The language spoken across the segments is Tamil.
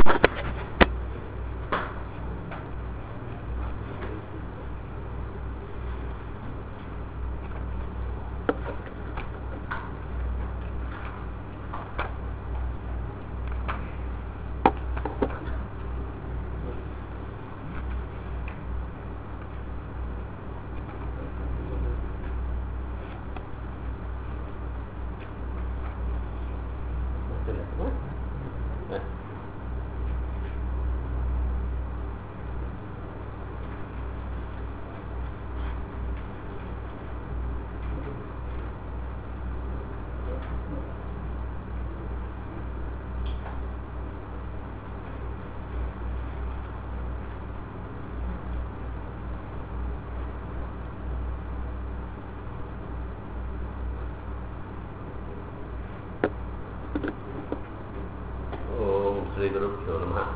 श्रीगुरुभ्यो नमः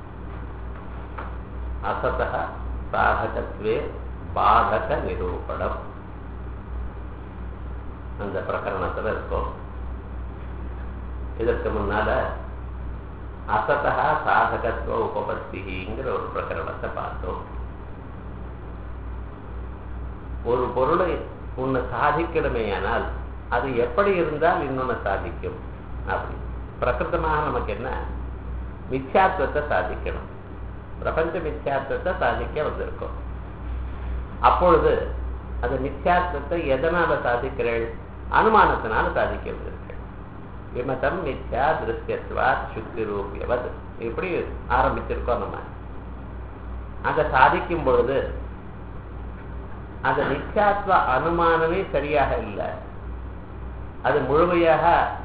असतः साधकत्वे பாதகநிரூபணம் அந்த பிரகரணத்தில் இருக்கும் இதற்கு முன்னால அசதா சாதகத்துவ உபபத்திங்கிற ஒரு பிரகரணத்தை பார்த்தோம் ஒரு பொருளை ஒன்று சாதிக்கணுமேயானால் அது எப்படி இருந்தால் இன்னொன்று சாதிக்கும் அப்படி பிரகிருத்தமாக நமக்கு என்ன மித்யாத்வத்தை சாதிக்கணும் பிரபஞ்ச மித்யாத்வத்தை சாதிக்க வந்திருக்கோம் அப்பொழுது அந்த மித்யாத்வத்தை எதனால சாதிக்கிறீள் அனுமானத்தினால சாதிக்க வந்திருக்கள் விமதம் மித்யா திருஷ்யத்வா சுக்தி ரூபியவது இப்படி ஆரம்பிச்சிருக்கோம் நம்ம அதை சாதிக்கும் பொழுது அந்த நித்யாத்வ அனுமானமே சரியாக இல்லை அது முழுமையாக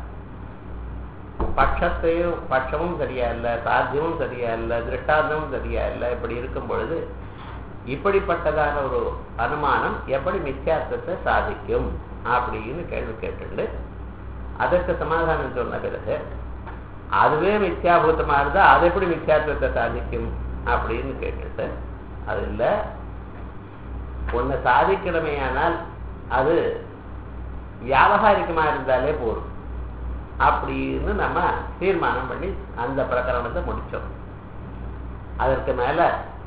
பட்சத்தையும் பட்சமும் சரியா இல்லை சாத்தியமும் சரியா இல்லை திருஷ்டாந்தமும் சரியா இல்லை இப்படி இருக்கும் பொழுது இப்படிப்பட்டதான ஒரு அனுமானம் எப்படி மித்யாத்வத்தை சாதிக்கும் அப்படின்னு கேள்வி கேட்டுண்டு அதற்கு சமாதானம் சொன்ன பிறகு அதுவே மித்யாபூத்தமா இருந்தா அது எப்படி மித்யாத்வத்தை சாதிக்கும் அப்படின்னு கேட்டுட்டு அது இல்லை ஒன்னை சாதிக்கணுமே ஆனால் அது வியாபகாரிகமா இருந்தாலே போதும் அப்படின்னு நம்ம தீர்மானம் பண்ணி அந்த பிரகரணத்தை முடிச்சோம் அதற்கு மேல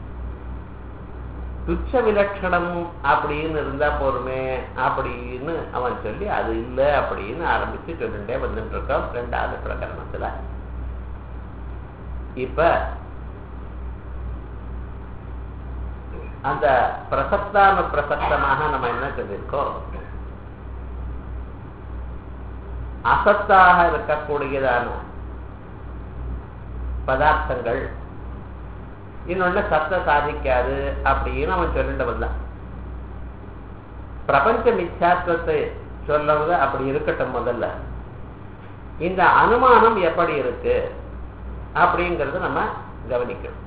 துச்ச விலட்சணம் அப்படின்னு இருந்தா போருமே அப்படின்னு அவன் சொல்லி அது இல்லை அப்படின்னு ஆரம்பிச்சு சொல்லிட்டே வந்துட்டு இருக்கோம் ரெண்டாவது பிரகரணத்துல இப்ப அந்த பிரசக்தான பிரசக்தமாக நம்ம என்ன சொல்லியிருக்கோம் அசத்தாக இருக்கக்கூடியதான பதார்த்தங்கள் இன்னொன்னு சத்த சாதிக்காது அப்படின்னு அவன் சொல்லிட்டு வந்தான் பிரபஞ்ச மிச்சாத்வத்தை சொல்லவங்க அப்படி இருக்கட்டும் முதல்ல இந்த அனுமானம் எப்படி இருக்கு அப்படிங்கறத நம்ம கவனிக்கணும்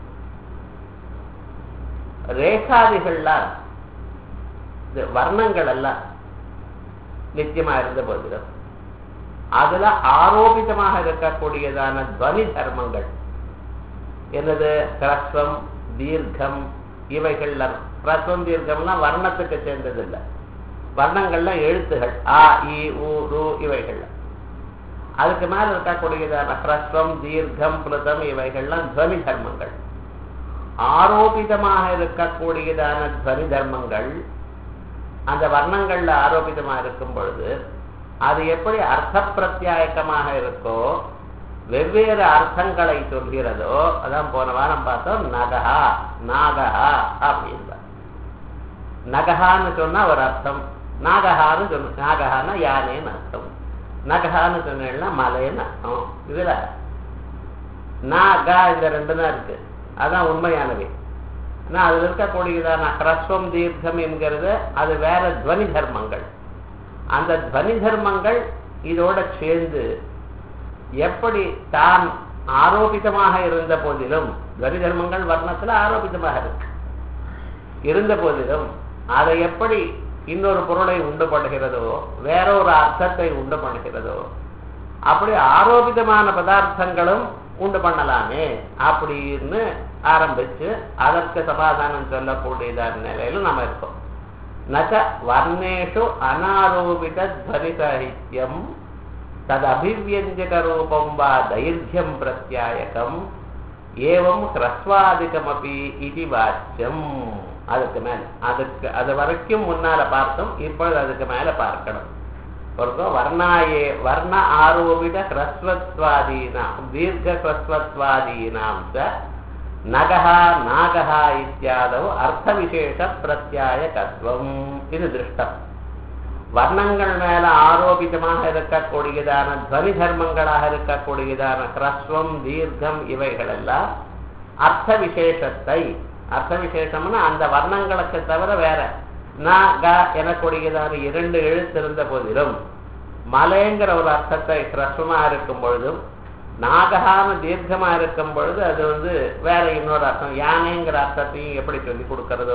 ரேகாதிகள்லாம் வர்ணங்கள் எல்லாம் நித்தியமா இருந்த போதிலும் அதுல ஆரோபிதமாக இருக்கக்கூடியதான துவனி தர்மங்கள் என்னது கிரஸ்வம் தீர்க்கம் இவைகள்ல கிரஸ்வம் தீர்க்கம்லாம் வர்ணத்துக்கு சேர்ந்தது இல்லை வர்ணங்கள்ல எழுத்துகள் ஆ இ உ ரு இவைகள்ல அதுக்கு மேல இருக்கக்கூடியதான கிரஸ்வம் தீர்க்கம் பிளதம் இவைகள்லாம் துவனி தர்மங்கள் ஆரோபிதமாக இருக்கக்கூடியதான துவனி தர்மங்கள் அந்த வர்ணங்கள்ல ஆரோபிதமா இருக்கும் பொழுது அது எப்படி அர்த்த பிரத்யாயக்கமாக இருக்கோ வெவ்வேறு அர்த்தங்களை சொல்கிறதோ அதான் போன வாரம் பார்த்தோம் நகஹா நாகஹா அப்படின்னு நகஹான்னு சொன்னா ஒரு அர்த்தம் நாகஹான்னு சொன்ன நாகஹான்னா யானேன்னு அர்த்தம் நகஹான்னு சொன்னா மலைன்னு அர்த்தம் இதுல நாகா இந்த ரெண்டு தான் இருக்கு அதான் உண்மையானவை ஆனால் அதுல இருக்கக்கூடியதான ஹ்ரஸ்வம் தீர்க்கம் என்கிறது அது வேற துவனி தர்மங்கள் அந்த துவனி தர்மங்கள் இதோட சேர்ந்து எப்படி தான் ஆரோபிதமாக இருந்த போதிலும் துவனி தர்மங்கள் வர்ணத்துல ஆரோபிதமாக இருக்கு இருந்த போதிலும் அதை எப்படி இன்னொரு பொருளை உண்டு பண்ணுகிறதோ வேற ஒரு அர்த்தத்தை உண்டு பண்ணுகிறதோ அப்படி ஆரோபிதமான பதார்த்தங்களும் உண்டு பண்ணலாமே அப்படின்னு ஆரம்பிச்சு அதற்கு சமாதானம் சொல்லக்கூடியதான நிலையில நம்ம இருக்கோம் நச்ச வர்ணேஷு அனாரோபித துவனி சாகித்யம் தது அபிவியஞ்சக ரூபம் வா தைர்யம் பிரத்யாயகம் ஏவம் ஹ்ரஸ்வாதிகமபி இது வாச்சியம் அதுக்கு மேல அதுக்கு அது வரைக்கும் முன்னால பார்த்தோம் இப்பொழுது அதுக்கு மேல பார்க்கணும் பொறுத்தோ வர்ணாயே வர்ண ஆரோபித ஹ்ரஸ்வத்வாதீனாம் தீர்க்க ஹ்ரஸ்வத்வாதீனாம் ச நகா நாகா இத்தியாதவ் அர்த்தவிசேஷ பிரத்யாயகத்துவம் இது திருஷ்டம் வர்ணங்கள் மேல ஆரோபிதமாக இருக்கக்கூடியதான துவனி தர்மங்களாக இருக்கக்கூடியதான ஹ்ரஸ்வம் தீர்க்கம் இவைகள் எல்லாம் அர்த்த விசேஷத்தை அர்த்த விசேஷம்னா அந்த வர்ணங்களுக்கு தவிர வேற ந க எனக்கூடியதான இரண்டு எழுத்து இருந்த போதிலும் மலைங்கிற ஒரு அர்த்தத்தை ஹ்ரஸ்வமா இருக்கும் பொழுதும் நாககான தீர்க்கமா இருக்கும் பொழுது அது வந்து வேற இன்னொரு அர்த்தம் யானைங்கிற அர்த்தத்தையும் எப்படி சொல்லி கொடுக்கறதோ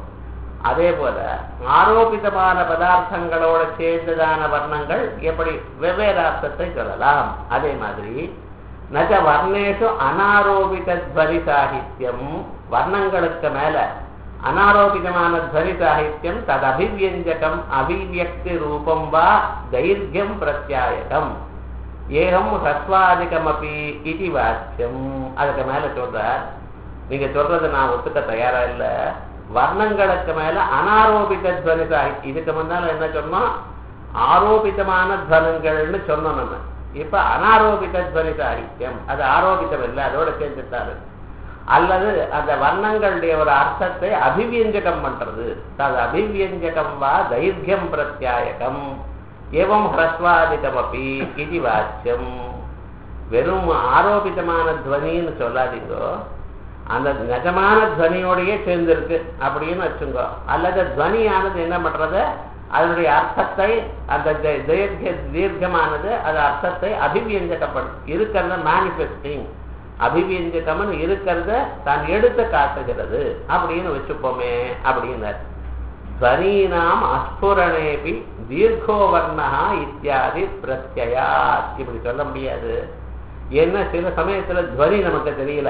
அதே போல ஆரோபிதமான பதார்த்தங்களோட சேர்ந்ததான வர்ணங்கள் எப்படி வெவ்வேறு அர்த்தத்தை சொல்லலாம் அதே மாதிரி நஜ வர்ணேஷு அனாரோபித துவரி சாகித்யம் வர்ணங்களுக்கு மேல அனாரோபிதமான துவரி சாகித்யம் தது அபிவியஞ்சகம் அபிவியக்தி ரூபம் வா தைர்யம் பிரத்யாயகம் ஏகம் ஹஸ்வாதிகமபி இது வாக்கியம் அதுக்கு மேல சொல்றார் நீங்க சொல்றது நான் ஒத்துக்க தயாரா இல்ல வர்ணங்களுக்கு மேல அனாரோபித துவனி சாகித்யம் இதுக்கு முன்னால என்ன சொன்னோம் ஆரோபிதமான துவனங்கள்னு சொன்னோம் நம்ம இப்ப அனாரோபித துவனி சாகித்யம் அது ஆரோபிதம் இல்லை அதோட சேர்ந்துட்டாரு அல்லது அந்த வர்ணங்களுடைய ஒரு அர்த்தத்தை அபிவியஞ்சகம் பண்றது அது அபிவியஞ்சகம் வா தைர்யம் பிரத்யாயகம் ஏவம் ஹ்ரஸ்வாதிகமப்பி இது வாச்சியம் வெறும் ஆரோபிதமான துவனின்னு சொல்லாதீங்கோ அந்த நிஜமான துவனியோடையே சேர்ந்திருக்கு அப்படின்னு வச்சுங்கோ அல்லது துவனியானது என்ன பண்றது அதனுடைய அர்த்தத்தை அந்த தீர்க்க தீர்க்கமானது அது அர்த்தத்தை அபிவியஞ்சகப்படும் இருக்கிறத மேனிஃபெஸ்டிங் அபிவியஞ்சகம்னு இருக்கிறத தான் எடுத்து காட்டுகிறது அப்படின்னு வச்சுப்போமே அப்படின்னாரு துவனீனாம் அஸ்புரணேபி தீர்க்கோவர்ணா இத்தியாதி பிரத்யா இப்படி சொல்ல முடியாது என்ன சில சமயத்துல துவனி நமக்கு தெரியல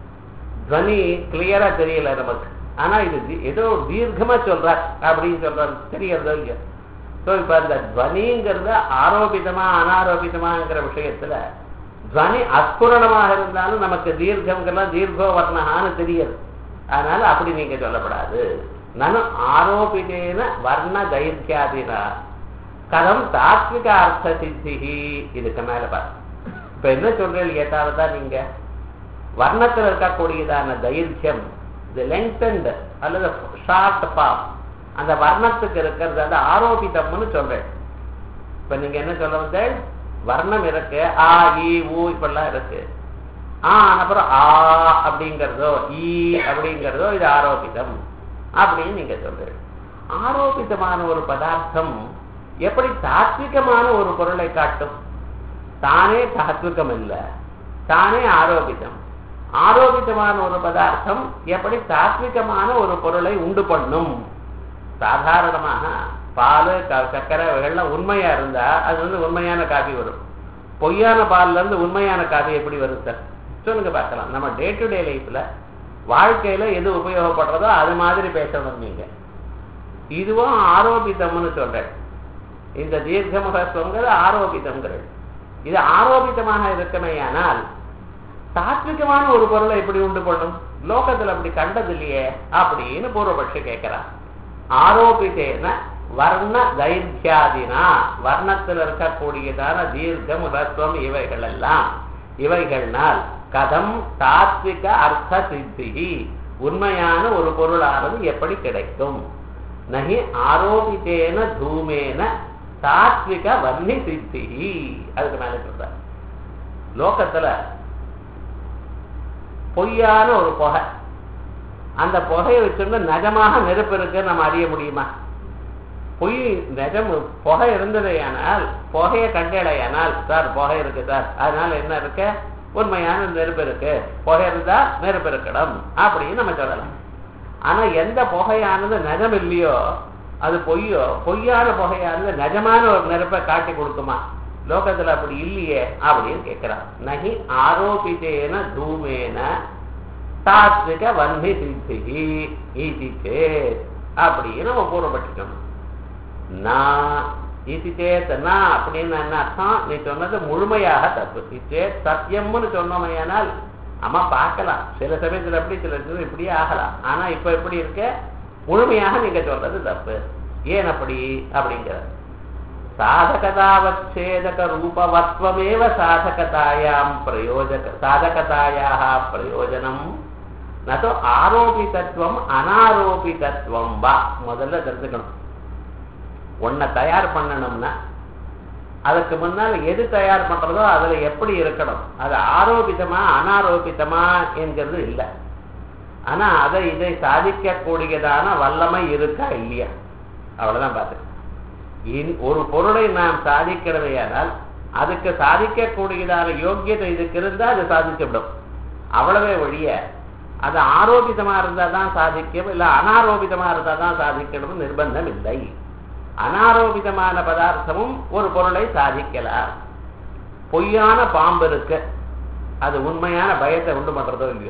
துவனி கிளியரா தெரியல நமக்கு ஆனா இது ஏதோ தீர்க்கமா சொல்றார் அப்படின்னு சொல்றாரு தெரியறதோ இல்லையா ஸோ இப்ப அந்த துவனிங்கிறத ஆரோபிதமா அனாரோபிதமாங்கிற விஷயத்துல துவனி அஸ்புரணமாக இருந்தாலும் நமக்கு தீர்க்கம்ங்கெல்லாம் தீர்க்கோ வர்ணகான்னு தெரியாது அதனால அப்படி நீங்க சொல்லப்படாது நனு ஆரோபிதேன வர்ண தைர்யாதினா கதம் தாத்விக அர்த்த சித்தி இதுக்கு மேல பாரு இப்ப என்ன சொல்றீங்க ஏதாவது நீங்க வர்ணத்தில் இருக்கக்கூடியதான தைரியம் இது லெங்க்டன்டு அல்லது ஷார்ட் ஃபார்ம் அந்த வர்ணத்துக்கு இருக்கிறது அது ஆரோபிதம்னு சொல்றேன் இப்ப நீங்க என்ன சொல்ல வந்த வர்ணம் இருக்கு ஆ இ ஊ இப்பெல்லாம் இருக்கு ஆ அப்புறம் ஆ அப்படிங்கிறதோ ஈ அப்படிங்கிறதோ இது ஆரோபிதம் அப்படின்னு நீங்க சொல்றீங்க ஆரோபிதமான ஒரு பதார்த்தம் எப்படி தாத்விகமான ஒரு பொருளை காட்டும் தானே தாத்விகம் இல்லை தானே ஆரோபிதம் ஆரோபிதமான ஒரு பதார்த்தம் எப்படி தாத்விகமான ஒரு பொருளை உண்டு பண்ணும் சாதாரணமாக பால் சர்க்கரை இவைகள்லாம் உண்மையா இருந்தா அது வந்து உண்மையான காபி வரும் பொய்யான பால்ல இருந்து உண்மையான காபி எப்படி வரும் சார் சொல்லுங்க பார்க்கலாம் நம்ம டே டு டே லைஃப்ல வாழ்க்கையில எது உபயோகப்படுறதோ அது மாதிரி பேசணும் நீங்க இதுவும் ஆரோபிதம்னு சொல்றேன் இந்த தீர்க்கமுகத்துவங்கிறது ஆரோபிதம்ங்கிறது இது ஆரோபிதமாக இருக்கமையானால் தாத்விகமான ஒரு பொருளை எப்படி உண்டு பண்ணும் லோகத்துல அப்படி கண்டது இல்லையே அப்படின்னு பூர்வபட்சி கேட்கிறான் ஆரோபித்தேன வர்ண தைர்யாதினா வர்ணத்தில் இருக்கக்கூடியதான தீர்க்கம் ரத்வம் இவைகள் எல்லாம் இவைகள்னால் கதம் தாத்விக அர்த்த சித்தி உண்மையான ஒரு பொருளானது எப்படி கிடைக்கும் நகி ஆரோபித்தேன தூமேன தாத்விக வன்னி சித்தி அதுக்கு மேல சொல்ற லோகத்துல பொய்யான ஒரு புகை அந்த புகையை வச்சுட்டு நிஜமாக நெருப்பு இருக்கு நம்ம அறிய முடியுமா பொய் நிஜம் புகை இருந்ததையானால் புகையை கண்டடையானால் சார் புகை இருக்கு சார் அதனால என்ன இருக்கு உண்மையான நெருப்பு இருக்கு புகை இருந்தா நெருப்பு இருக்கணும் அப்படின்னு நம்ம சொல்லலாம் ஆனா எந்த புகையானது நிஜம் இல்லையோ அது பொய்யோ பொய்யான புகையானது நிஜமான ஒரு நெருப்பை காட்டி கொடுக்குமா லோகத்துல அப்படி இல்லையே அப்படின்னு கேட்கிறான் நகி ஆரோபித்தேன தூமேன தாத்விக வன்னி சித்திகி ஈதி சேத் அப்படின்னு நம்ம பூர்வப்பட்டுக்கணும் நான் இது சேத் நான் அப்படின்னு என்ன அர்த்தம் நீ சொன்னது முழுமையாக தப்பு இச்சேத் சத்தியம்னு சொன்னோமையானால் அம்மா பார்க்கலாம் சில சமயத்துல எப்படி சில சமயம் இப்படியே ஆகலாம் ஆனா இப்ப எப்படி இருக்க முழுமையாக நீங்க சொல்றது தப்பு ஏன் அப்படி அப்படிங்கிற சாதகதாவச்சேதக ரூபவத்வமேவ சாதகதாயாம் பிரயோஜக சாதகதாயாக பிரயோஜனம் நோ ஆரோபிதத்துவம் அனாரோபிதத்துவம் வா முதல்ல தெரிஞ்சுக்கணும் ஒன்ன தயார் பண்ணணும்னா அதுக்கு முன்னால் எது தயார் பண்றதோ அதுல எப்படி இருக்கணும் அது ஆரோபிதமா அனாரோபிதமா என்கிறது இல்லை ஆனா அதை இதை சாதிக்கக்கூடியதான வல்லமை இருக்கா இல்லையா அவ்வளவுதான் பார்த்து ஒரு பொருளை நாம் சாதிக்கிறவையானால் அதுக்கு சாதிக்கக்கூடியதான யோக்கியத்தை இதுக்கு இருந்தா அது சாதிச்சுவிடும் அவ்வளவே ஒழிய அது ஆரோபிதமா இருந்தா தான் சாதிக்கும் இல்ல அனாரோபிதமா இருந்தா தான் சாதிக்கணும் நிர்பந்தம் இல்லை அனாரோபிதமான பதார்த்தமும் ஒரு பொருளை சாதிக்கலாம் பொய்யான பாம்பு இருக்கு அது உண்மையான பயத்தை உண்டு பண்றதோ இல்லையோ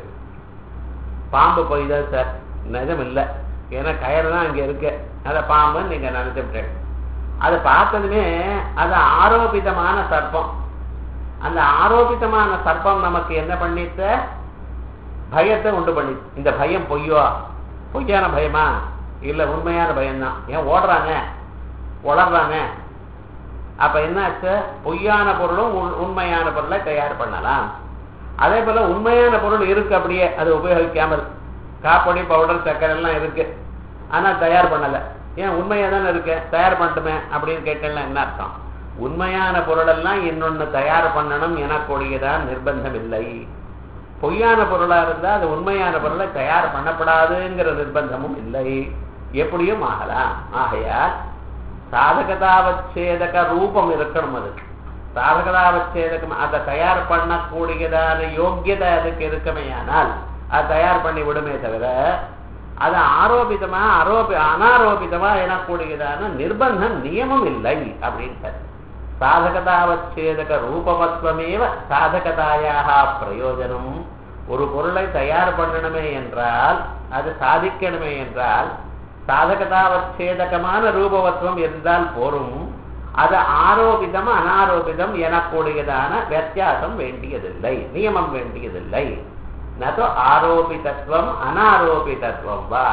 பாம்பு பொய் தான் சார் நிஜம் இல்லை ஏன்னா கயிறு தான் அங்க இருக்கு அதை பாம்புன்னு நீங்க நினைச்சுட்டேன் அதை பார்த்ததுமே அது ஆரோபிதமான சர்ப்பம் அந்த ஆரோபிதமான சர்ப்பம் நமக்கு என்ன பண்ணித்த பயத்தை உண்டு பண்ணி இந்த பயம் பொய்யோ பொய்யான பயமா இல்ல உண்மையான பயம்தான் ஏன் ஓடுறாங்க உளர்றாங்க அப்ப என்னாச்சு பொய்யான பொருளும் உண்மையான பொருளை தயார் பண்ணலாம் அதே போல உண்மையான பொருள் இருக்கு அப்படியே அது உபயோகிக்காமல் காப்பொடி பவுடர் சக்கரை எல்லாம் இருக்கு ஆனா தயார் பண்ணல ஏன் உண்மையா தானே இருக்கு தயார் பண்ணட்டுமே அப்படின்னு கேட்டெல்லாம் என்ன அர்த்தம் உண்மையான பொருள் எல்லாம் இன்னொன்னு தயார் பண்ணணும் எனக்கூடியதான் நிர்பந்தம் இல்லை பொய்யான பொருளா இருந்தா அது உண்மையான பொருளை தயார் பண்ணப்படாதுங்கிற நிர்பந்தமும் இல்லை எப்படியும் ஆகலாம் ஆகையால் சாதகதாவச்சேதக ரூபம் இருக்கணும் அதுக்கு சாதகதாவச்சேதகம் அதை தயார் பண்ணக்கூடியதான யோக்கியதை அதுக்கு இருக்குமையானால் அது தயார் பண்ணி விடுமே தவிர அது ஆரோபிதமா ஆரோபி அனாரோபிதமா எனக்கூடியதான நிர்பந்தம் நியமம் இல்லை அப்படின்னு சாதகதாவச்சேதக ரூபமத்வமேவ சாதகதாயாக பிரயோஜனம் ஒரு பொருளை தயார் பண்ணணுமே என்றால் அது சாதிக்கணுமே என்றால் சாதகதாவச்சேதகமான ரூபவத்துவம் இருந்தால் போரும் அது ஆரோபிதம் அனாரோபிதம் எனக்கூடியதான வித்தியாசம் வேண்டியதில்லை நியமம் வேண்டியதில்லை நோ ஆரோபிதத்துவம் அனாரோபிதத்துவம் வா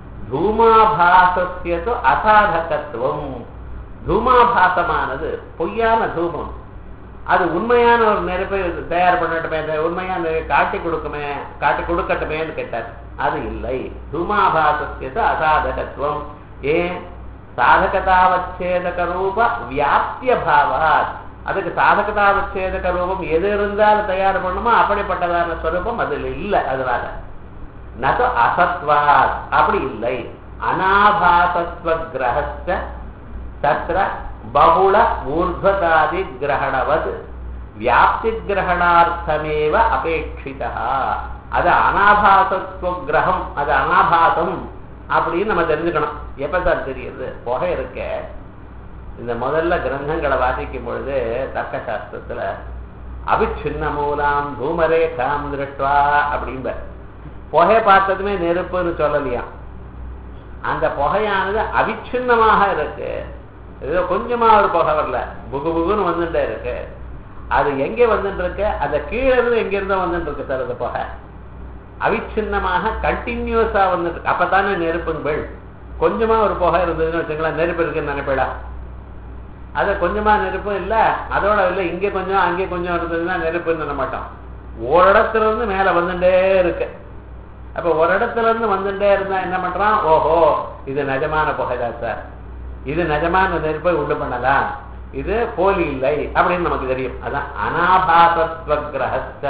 தூமாபாசத்து அசாதகத்துவம் தூமாபாசமானது பொய்யான தூமம் அது உண்மையான ஒரு நெருப்பை தயார் பண்ணட்டுமே உண்மையான காட்டி கொடுக்குமே காட்டி கொடுக்கட்டுமேன்னு கேட்டார் அது இல்லை தூமாபாசத்து அசாதகத்துவம் ஏன் சாதகதாவச்சேதக ரூப வியாப்திய பாவாத் அதுக்கு சாதகதாவச்சேதக ரூபம் எது இருந்தாலும் தயார் பண்ணுமோ அப்படிப்பட்டதான ஸ்வரூபம் அதில் இல்லை அதனால நது அசத்வாத் அப்படி இல்லை அனாபாசத்வ கிரகஸ்த தத்திர பகுள ஊர்வதாதி கிரகணவத் வியாப்தி கிரகணார்த்தமேவ அபேட்சிதா அது அனாபாசத்துவ கிரகம் அது அனாபாசம் அப்படின்னு நம்ம தெரிஞ்சுக்கணும் எப்ப சார் தெரியுது புகை இருக்க இந்த முதல்ல கிரந்தங்களை வாசிக்கும் பொழுது தர்க்க சாஸ்திரத்துல அபிச்சின்ன மூலாம் தூமரேகாம் திருஷ்டுவா அப்படிம்ப புகை பார்த்ததுமே நெருப்புன்னு சொல்லலையாம் அந்த புகையானது அவிச்சின்னமாக இருக்கு ஏதோ கொஞ்சமா ஒரு புகை வரல புகு புகுன்னு வந்துட்டே இருக்கு அது எங்க வந்துட்டு இருக்கு அந்த கீழே இருந்து எங்க இருந்தோ வந்துட்டு இருக்கு சார் அந்த புகை அவிச்சின்னமாக கண்டினியூஸா வந்துட்டு அப்பதானே நெருப்புங்கள் கொஞ்சமா ஒரு புகை இருந்ததுன்னு வச்சுங்களேன் நெருப்பு இருக்குன்னு நினைப்படா அது கொஞ்சமா நெருப்பும் இல்ல அதோட இல்ல இங்க கொஞ்சம் அங்கே கொஞ்சம் இருந்ததுன்னா நெருப்புன்னு நினை மாட்டோம் ஒரு இடத்துல இருந்து மேல வந்துட்டே இருக்கு அப்ப ஒரு இடத்துல இருந்து வந்துட்டே இருந்தா என்ன பண்றான் ஓஹோ இது நிஜமான புகைதான் சார் இது நிஜமான நெருப்பை உண்டு பண்ணலாம் இது போலி இல்லை அப்படின்னு நமக்கு தெரியும் அதான் அனாபாசத்வ கிரகஸ்த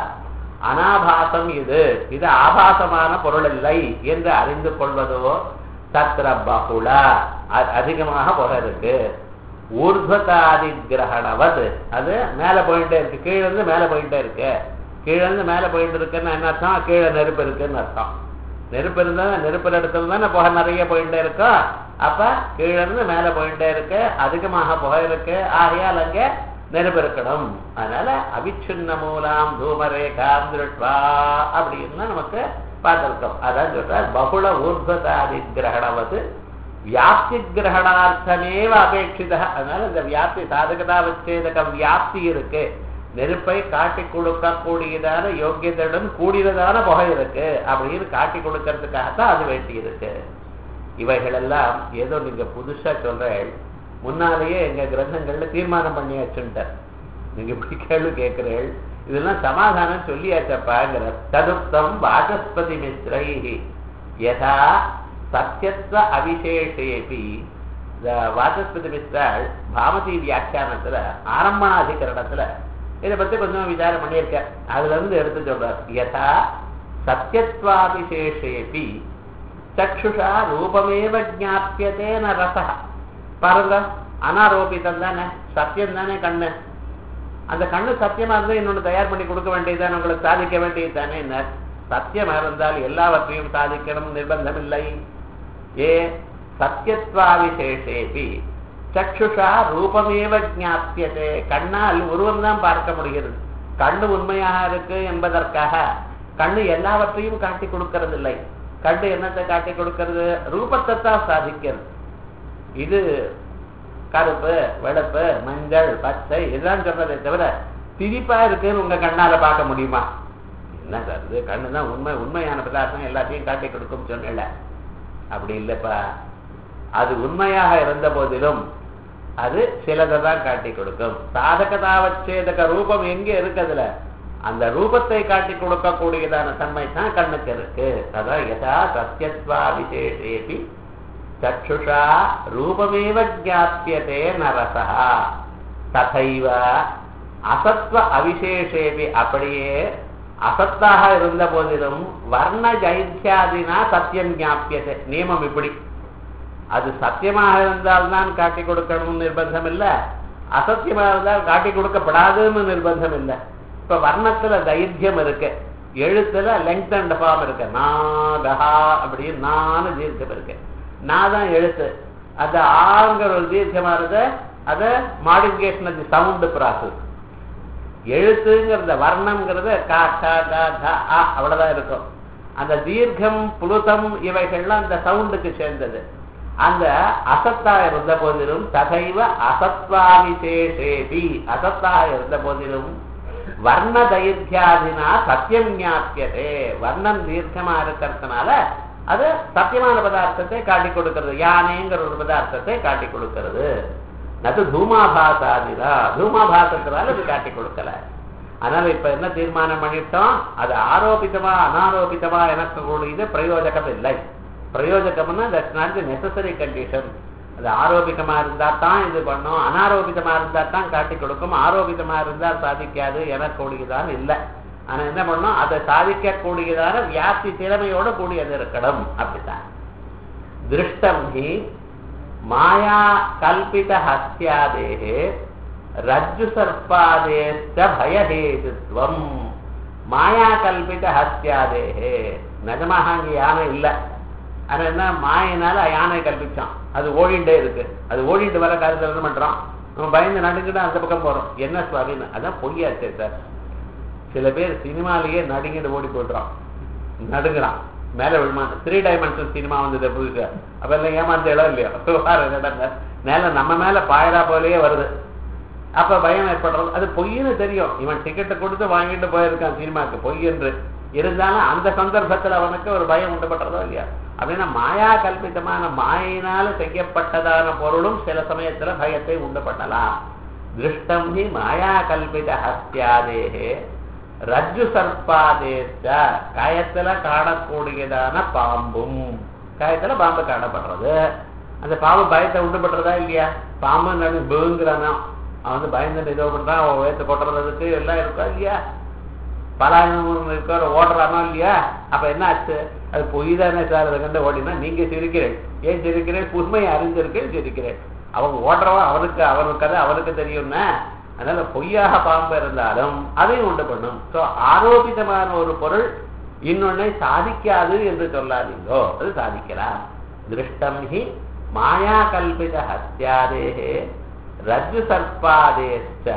அனாபாசம் இது இது ஆபாசமான பொருள் இல்லை என்று அறிந்து கொள்வதோ தத்திர பகுல அதிகமாக புகை இருக்கு ஊர்வதாதி கிரகணவது அது மேல போயிட்டே இருக்கு கீழே இருந்து மேல போயிட்டே இருக்கு கீழே இருந்து மேல போயிட்டு இருக்குன்னு என்ன அர்த்தம் கீழே நெருப்பு இருக்குன்னு அர்த்தம் நெருப்பு இருந்தா நெருப்பு இடத்துல தானே புகை நிறைய போயிட்டே இருக்கும் அப்ப கீழே இருந்து மேல போயிட்டே இருக்கு அதிகமாக புகை இருக்கு ஆகையால் அங்க நெருப்பு இருக்கணும் அதனால அவிச்சின்ன மூலாம் தூமரேகாம் திருட்வா அப்படின்னு நமக்கு பார்த்திருக்கோம் அதான் சொல்றார் பகுள ஊர்வதாதி கிரகணவது வியாப்தி கிரகணார்த்தமேவ அபேட்சித அதனால இந்த வியாப்தி சாதகதா வச்சேதக வியாப்தி இருக்கு நெருப்பை காட்டி கொடுக்கக்கூடியதான யோக்கியத்துடன் கூடியதான புகை இருக்கு அப்படின்னு காட்டி கொடுக்கறதுக்காகத்தான் அது வேண்டி இருக்கு இவைகள் எல்லாம் ஏதோ நீங்க புதுசா சொல்றேன் முன்னாலேயே எங்க கிரந்தங்கள்ல தீர்மானம் பண்ணி வச்சுட்டார் நீங்க இப்படி கேள்வி கேட்கிறேள் இதெல்லாம் சமாதானம் சொல்லியாச்சப்பாங்கிற ததுப்தம் வாசஸ்பதி மிஸ்ரை யதா சத்தியத்துவ அவிசேஷேபி இந்த வாசஸ்பதி மிஸ்ரால் பாமதி வியாக்கியானத்துல ஆரம்பணாதிகரணத்துல இதை பத்தி கொஞ்சம் விசாரம் பண்ணியிருக்கார் அதுல இருந்து எடுத்து சொல்றார் யதா சத்தியத்வாபிசேஷேபி சக்ஷுஷா ரூபமேவ ஜாபியதே ந ரசா பாருங்க அனாரோபிதம் தானே சத்தியம் தானே கண்ணு அந்த கண்ணு சத்தியமா இருந்தா இன்னொன்னு தயார் பண்ணி கொடுக்க வேண்டியதுதானே உங்களுக்கு சாதிக்க வேண்டியது தானே என்ன சத்தியமா இருந்தால் எல்லாவற்றையும் சாதிக்கணும் நிர்பந்தம் இல்லை ஏ சத்தியத்வாவிசேஷேபி சக்ஷுஷா ரூபமேவ ஜாபியதே கண்ணால் உருவம் தான் பார்க்க முடிகிறது கண்ணு உண்மையாக இருக்கு என்பதற்காக கண்ணு எல்லாவற்றையும் காட்டி கொடுக்கறதில்லை கண்ணு என்னத்தை காட்டி கொடுக்கிறது ரூபத்தை தான் சாதிக்கிறது இது கருப்பு வெளுப்பு மஞ்சள் பச்சை இதுதான் சொல்றதே தவிர திரிப்பா இருக்குன்னு உங்க கண்ணால பார்க்க முடியுமா என்ன சார் இது கண்ணு தான் உண்மை உண்மையான பதார்த்தம் எல்லாத்தையும் காட்டி கொடுக்கும் சொன்னல அப்படி இல்லப்பா அது உண்மையாக இருந்த போதிலும் அது சிலதை தான் காட்டி கொடுக்கும் சாதகதாவச்சேதக ரூபம் எங்க இருக்குதுல அந்த ரூபத்தை காட்டி கொடுக்கக்கூடியதான தன்மை தான் கண்ணுக்கு இருக்கு அதான் யதா சத்தியத்வா விசேஷேபி சக்ஷுஷா ரூபமேவ ஜாப்பியதே நரசா ததைவ அசத்வ அவிசேஷேபி அப்படியே அசத்தாக இருந்த போதிலும் வர்ண ஜைத்தியாதினா சத்தியம் ஞாபியதே நியமம் இப்படி அது சத்தியமாக இருந்தால்தான் காட்டி கொடுக்கணும்னு நிர்பந்தம் இல்லை அசத்தியமாக இருந்தால் காட்டி கொடுக்கப்படாதுன்னு நிர்பந்தம் இல்லை இப்ப வர்ணத்துல தைரியம் இருக்கு எழுத்துல லெங்க் அண்ட் ஃபார்ம் இருக்கு நாகா அப்படின்னு நானு தீர்க்கம் இருக்கு நான் தான் எழுத்து அந்த ஆங்கிற ஒரு தீர்க்கமா இருந்த அதை மாடிஃபிகேஷன் அது சவுண்டு ப்ராசஸ் எழுத்துங்கிறத வர்ணம்ங்கிறது கா கா கா கா ஆ அவ்வளவுதான் இருக்கும் அந்த தீர்க்கம் புலுதம் இவைகள்லாம் அந்த சவுண்டுக்கு சேர்ந்தது அந்த அசத்தா இருந்த போதிலும் தகைவ அசத்வாவிசேஷேபி அசத்தாக இருந்த போதிலும் வர்ண தைர்த்தியாதினா சத்தியம் ஞாபியதே வர்ணம் தீர்க்கமா இருக்கிறதுனால அது சத்தியமான பதார்த்தத்தை காட்டி கொடுக்கிறது யானைங்கிற ஒரு பதார்த்தத்தை காட்டி கொடுக்கிறது அது தூமாபாசாதிதா தூமாபாசத்தினால அது காட்டி கொடுக்கல அதனால இப்ப என்ன தீர்மானம் பண்ணிட்டோம் அது ஆரோபித்தமா அனாரோபித்தமா எனக்கு கூடியது பிரயோஜகம் இல்லை பிரயோஜகம்னா that's not the necessary condition அது ஆரோபிதமா இருந்தா தான் இது பண்ணும் அனாரோபிதமா இருந்தா தான் காட்டி கொடுக்கும் ஆரோபிதமா இருந்தால் சாதிக்காது எனக்கூடியதான் இல்லை ஆனா என்ன பண்ணும் அதை சாதிக்கக்கூடியதான வியாப்தி திறமையோட கூடியது இருக்கணும் அப்படித்தான் திருஷ்டம் ஹி மாயா கல்பித ஹஸ்தியாதேகே ரஜ்ஜு சர்ப்பாதேஷ்ட பயஹேதுத்வம் மாயா கல்பித ஹஸ்தியாதேகே நிஜமாக அங்கே யானை இல்லை ஆனா என்ன மாயினால யானை கல்பிச்சான் அது ஓடிண்டே இருக்கு அது ஓடிட்டு வர காலத்துல என்ன பண்றான் நம்ம பயந்து நடுங்கிட்டு அந்த பக்கம் போறோம் என்ன சுவாமின்னு அதான் பொய்யாச்சே சார் சில பேர் சினிமாலேயே நடுங்கிட்டு ஓடி போயிடுறான் நடுங்குறான் மேல விழுமா த்ரீ டைமென்ஷன் சினிமா வந்தது புதுசு அப்ப எல்லாம் ஏமாந்தேளோ இல்லையோ மேல நம்ம மேல பாயரா போலயே வருது அப்ப பயம் ஏற்படுறது அது பொய்ன்னு தெரியும் இவன் டிக்கெட்டை கொடுத்து வாங்கிட்டு போயிருக்கான் சினிமாக்கு பொய் என்று இருந்தாலும் அந்த சந்தர்ப்பத்தில் அவனுக்கு ஒரு பயம் உண்டுபடுறதோ இல்லையா அப்படின்னா மாயா கல்பிதமான மாயினால செய்யப்பட்டதான பொருளும் சில சமயத்துல பயத்தை உண்டு பண்ணலாம் திருஷ்டம் ஹி மாயா கல்பித ஹஸ்தியாதேகே ரஜ்ஜு சர்ப்பாதேச்ச காயத்துல காணக்கூடியதான பாம்பும் காயத்துல பாம்பு காணப்படுறது அந்த பாம்பு பயத்தை உண்டு பண்றதா இல்லையா பாம்பு நடு பேங்குறானா அவன் வந்து பயந்துட்டு இதோ பண்றான் அவன் வேத்து கொட்டுறதுக்கு எல்லாம் இருக்கா இல்லையா பலாயிரம் இருக்கிற ஓடுறானோ இல்லையா அப்ப என்ன ஆச்சு அது பொய் தானே சார் அதை கண்டு ஓடினா நீங்க சிரிக்கிறேன் ஏன் சிரிக்கிறேன் உண்மையை அறிஞ்சிருக்கேன் சிரிக்கிறேன் அவங்க ஓடுறவன் அவனுக்கு அவனுக்கு கதை அவனுக்கு தெரியும்னா அதனால பொய்யாக பாம்பு இருந்தாலும் அதையும் உண்டு பண்ணும் ஸோ ஆரோபிதமான ஒரு பொருள் இன்னொன்னை சாதிக்காது என்று சொல்லாதீங்கோ அது சாதிக்கலாம் திருஷ்டம் ஹி மாயா கல்பித ஹத்தியாதேகே ரஜ்ஜு சர்ப்பாதேஷ்ட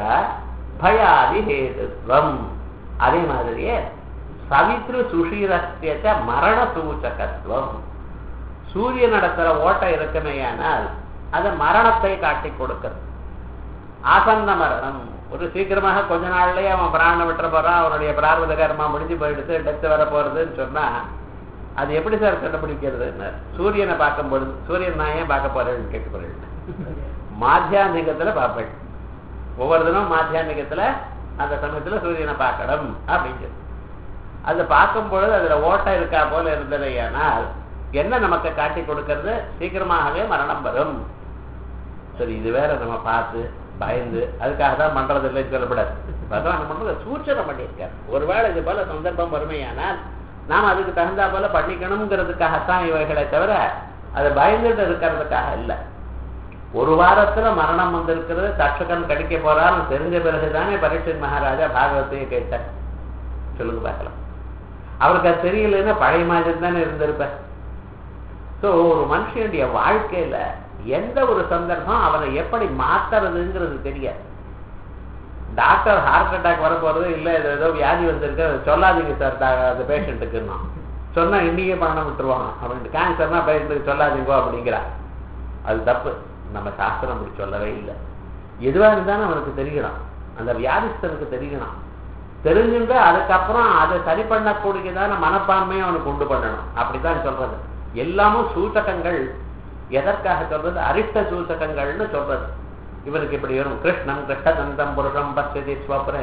பயாதி ஹேதுத்வம் அதே மாதிரியே சவித்ரு சுஷீரஸ்யச்ச மரண சூச்சகத்துவம் சூரிய நடத்துற ஓட்டம் இருக்குமேயானால் அது மரணத்தை காட்டி கொடுக்கிறது ஆசந்த மரணம் ஒரு சீக்கிரமாக கொஞ்ச நாள்லயே அவன் பிராணம் விட்டுற போறான் அவனுடைய பிரார்வத கர்மா முடிஞ்சு போயிடுது டெத்து வர போறதுன்னு சொன்னா அது எப்படி சார் கண்டுபிடிக்கிறது சூரியனை பார்க்கும் பொழுது சூரியன் நான் ஏன் பார்க்க போறேன்னு கேட்க போறேன் மாத்தியாந்திகத்துல பார்ப்பேன் ஒவ்வொரு தினம் மாத்தியாந்திகத்துல அந்த சமயத்துல சூரியனை பார்க்கணும் அப்படிங்கிறது அதை பார்க்கும் பொழுது அதுல ஓட்டம் இருக்கா போல இருந்ததையானால் என்ன நமக்கு காட்டி கொடுக்கறது சீக்கிரமாகவே மரணம் வரும் சரி இது வேற நம்ம பார்த்து பயந்து அதுக்காக தான் பண்றது இல்லைன்னு சொல்லப்படாது பகவான் பண்றது சூச்சனை பண்ணியிருக்காரு ஒருவேளை இது போல சந்தர்ப்பம் வறுமையானால் நாம் அதுக்கு தகுந்தா போல பண்ணிக்கணுங்கிறதுக்காகத்தான் இவைகளை தவிர அதை பயந்துட்டு இருக்கிறதுக்காக இல்லை ஒரு வாரத்துல மரணம் வந்திருக்கிறது தட்சகன் கடிக்க போறான்னு தெரிஞ்ச பிறகுதானே பரீட்சன் மகாராஜா பாகவத்தையே கேட்டார் சொல்லுங்க பார்க்கலாம் அவருக்கு அது தெரியலன்னா பழைய மாதிரி தானே இருந்திருப்பார் ஸோ ஒரு மனுஷனுடைய வாழ்க்கையில எந்த ஒரு சந்தர்ப்பம் அவனை எப்படி மாத்துறதுங்கிறது தெரியாது டாக்டர் ஹார்ட் அட்டாக் வர போறது இல்ல இது ஏதோ வியாதி வந்திருக்கு அதை சொல்லாதீங்க சார் அந்த பேஷண்ட்டுக்குன்னா சொன்னா இன்னைக்கே பணம் விட்டுருவாங்க அப்படின்ட்டு கேன்சர்னா பேஷண்ட்டுக்கு சொல்லாதீங்கோ அப்படிங்கிறா அது தப்பு நம்ம சாஸ்திரம் அப்படி சொல்லவே இல்லை எதுவா இருந்தாலும் அவனுக்கு தெரியணும் அந்த வியாதிஸ்தனுக்கு தெரியணும் தெரிஞ்சுட்டு அதுக்கப்புறம் அதை சரி பண்ணக்கூடியதான மனப்பான்மையை அவனுக்கு உண்டு பண்ணணும் அப்படித்தான் சொல்றது எல்லாமும் சூச்சகங்கள் எதற்காக சொல்றது அரிஷ்ட சூச்சகங்கள்னு சொல்றது இவனுக்கு இப்படி வரும் கிருஷ்ணன் கிருஷ்ணதந்தம் புருஷம் பச்சதி ஸ்வப்னே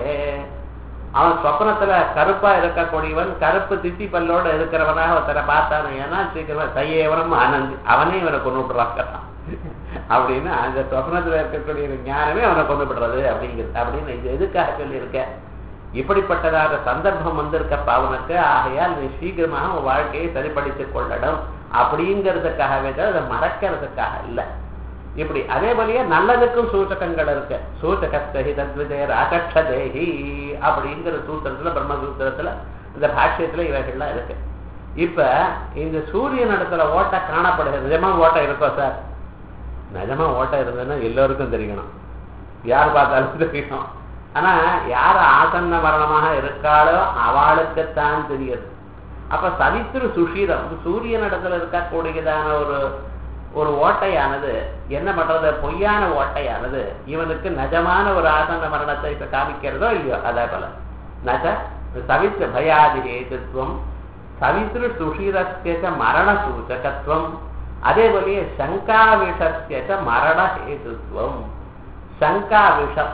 அவன் ஸ்வப்னத்துல கருப்பா இருக்கக்கூடியவன் கருப்பு திட்டி பல்லோட இருக்கிறவனாக ஒருத்தரை பார்த்தானு ஏன்னா சீக்கிரமா தையேவரம் ஆனந்தி அவனே இவனை கொண்டு விட்டுறான் அப்படின்னு அந்த ஸ்வப்னத்துல இருக்கக்கூடிய ஞானமே அவனை கொண்டு விடுறது அப்படிங்கிறது அப்படின்னு இது எதுக்காக சொல்லியிருக்க இப்படிப்பட்டதாக சந்தர்ப்பம் வந்திருக்கப்ப அவனுக்கு ஆகையால் நீ சீக்கிரமாக உன் வாழ்க்கையை சரிப்படுத்திக் கொள்ளணும் அப்படிங்கிறதுக்காகவே தான் அதை மறக்கிறதுக்காக இல்லை இப்படி அதே போலயே நல்லதுக்கும் சூச்சகங்கள் இருக்கு சூச்சகஸ்தகி தத்விதே ராகக்ஷதேகி அப்படிங்கிற சூத்திரத்துல பிரம்மசூத்திரத்துல இந்த பாஷ்யத்துல இவைகள்லாம் இருக்கு இப்ப இந்த சூரியன் இடத்துல ஓட்ட காணப்படுகிறது நிஜமா ஓட்டம் இருக்கோ சார் நிஜமா ஓட்டம் இருந்ததுன்னா எல்லோருக்கும் தெரியணும் யார் பார்த்தாலும் தெரியணும் ஆனா யார் ஆசன்ன மரணமாக இருக்காளோ அவளுக்குத்தான் தெரியுது அப்ப சவித்திரு சுஷீரம் சூரியன் இடத்துல இருக்கக்கூடியதான ஒரு ஒரு ஓட்டையானது என்ன பண்றது பொய்யான ஓட்டையானது இவனுக்கு நஜமான ஒரு ஆசன்ன மரணத்தை இப்ப காமிக்கிறதோ இல்லையோ அதே போல நஜ சவித்திர பயாதி ஹேதுத்வம் சவித்திரு சுஷீரஸ்ய மரண சூச்சகத்துவம் அதே போலயே சங்கா விஷஸ்ய மரண ஹேதுத்வம் சங்கா விஷம்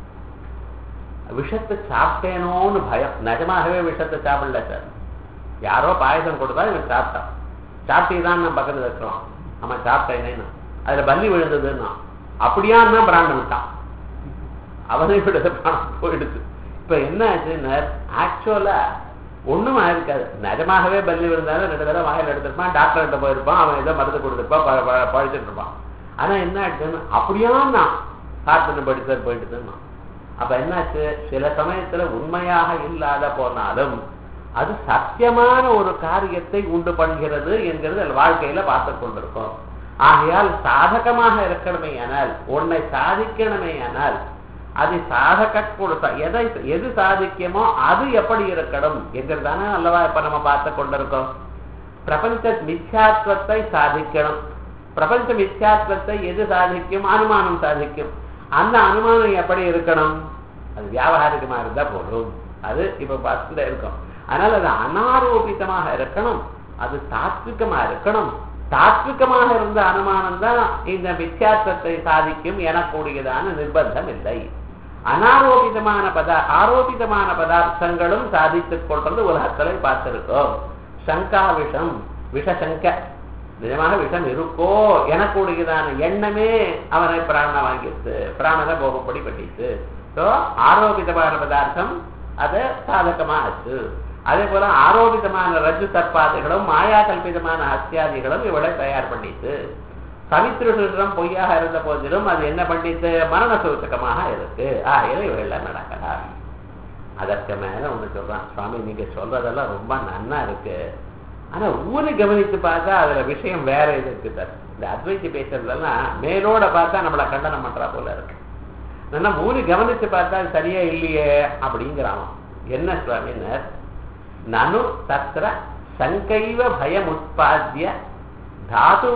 விஷத்தை சாப்பிட்டேனோன்னு பயம் நிஜமாகவே விஷத்தை சாப்பிடல சார் யாரோ பாயசம் கொடுத்தா இவன் சாப்பிட்டான் சாப்பிட்டீதான் நான் பக்கத்துல இருக்கிறோம் ஆமா சாப்பிட்டேனேன்னு அதுல பல்லி விழுந்ததுன்னா அப்படியா தான் பிராணம் விட்டான் அவனை விட பிராணம் போயிடுச்சு இப்ப என்ன ஆச்சுன்னு ஆக்சுவலா ஒண்ணும் ஆயிருக்காது நிஜமாகவே பல்லி விழுந்தாலும் ரெண்டு தடவை வாயில் எடுத்திருப்பான் டாக்டர் கிட்ட போயிருப்பான் அவன் ஏதோ மருந்து கொடுத்துருப்பான் பழிச்சுட்டு இருப்பான் ஆனா என்ன ஆச்சுன்னு அப்படியா நான் காட்டுன்னு படித்தார் போயிட்டு அப்ப என்னாச்சு சில சமயத்துல உண்மையாக இல்லாத போனாலும் அது சத்தியமான ஒரு காரியத்தை உண்டு பண்ணுகிறது என்கிறது வாழ்க்கையில பார்த்து கொண்டிருக்கோம் ஆகையால் சாதகமாக இருக்கணுமே ஆனால் உன்னை சாதிக்கணுமே ஆனால் அது சாதக கொடுத்த எதை எது சாதிக்குமோ அது எப்படி இருக்கணும் என்கிறதானே அல்லவா இப்ப நம்ம பார்த்து கொண்டிருக்கோம் பிரபஞ்ச மித்யாத்வத்தை சாதிக்கணும் பிரபஞ்ச மித்யாத்வத்தை எது சாதிக்கும் அனுமானம் சாதிக்கும் அந்த அனுமானம் எப்படி இருக்கணும் அது வியாபாரிகமா இருந்தா போதும் அது இப்ப பார்த்துட்டு இருக்கும் அதனால அது அனாரோபிதமாக இருக்கணும் அது தாத்விகமா இருக்கணும் தாத்விகமாக இருந்த அனுமானம் தான் இந்த மித்யாத்வத்தை சாதிக்கும் எனக்கூடியதான நிர்பந்தம் இல்லை அனாரோபிதமான பதா ஆரோபிதமான பதார்த்தங்களும் சாதித்துக் கொள்றது உலகத்துல பார்த்திருக்கோம் சங்கா விஷம் விஷசங்க நிஜமாக விஷம் இருக்கோ எனக்கூடியதான எண்ணமே அவனை பிராணனை வாங்கிடுது பிராணனை போகப்படி பண்ணிட்டு ஸோ ஆரோபிதமான பதார்த்தம் அது சாதகமா ஆச்சு அதே போல ஆரோபிதமான ரஜு தற்பாதைகளும் மாயா கல்பிதமான ஹஸ்தியாதிகளும் இவளை தயார் பண்ணிட்டு சவித்ருஷம் பொய்யாக இருந்த போதிலும் அது என்ன பண்ணிட்டு மரண சூச்சகமாக இருக்கு ஆகையில இவையெல்லாம் நடக்கலாம் அதற்கு மேல ஒண்ணு சொல்றான் சுவாமி நீங்க சொல்றதெல்லாம் ரொம்ப நன்னா இருக்கு ஆனா ஊரை கவனித்து பார்த்தா அதுல விஷயம் வேற இது இருக்கு சார் இந்த அத்வைத்தி பேசுறதெல்லாம் மேலோட பார்த்தா நம்மளை கண்டனம் பண்றா போல இருக்கு நல்லா மூணு கவனிச்சு பார்த்தா சரியா இல்லையே அப்படிங்கிறான் என்ன சுவாமினர் நனு தத்திர சங்கைவ பயம் உற்பத்திய தாது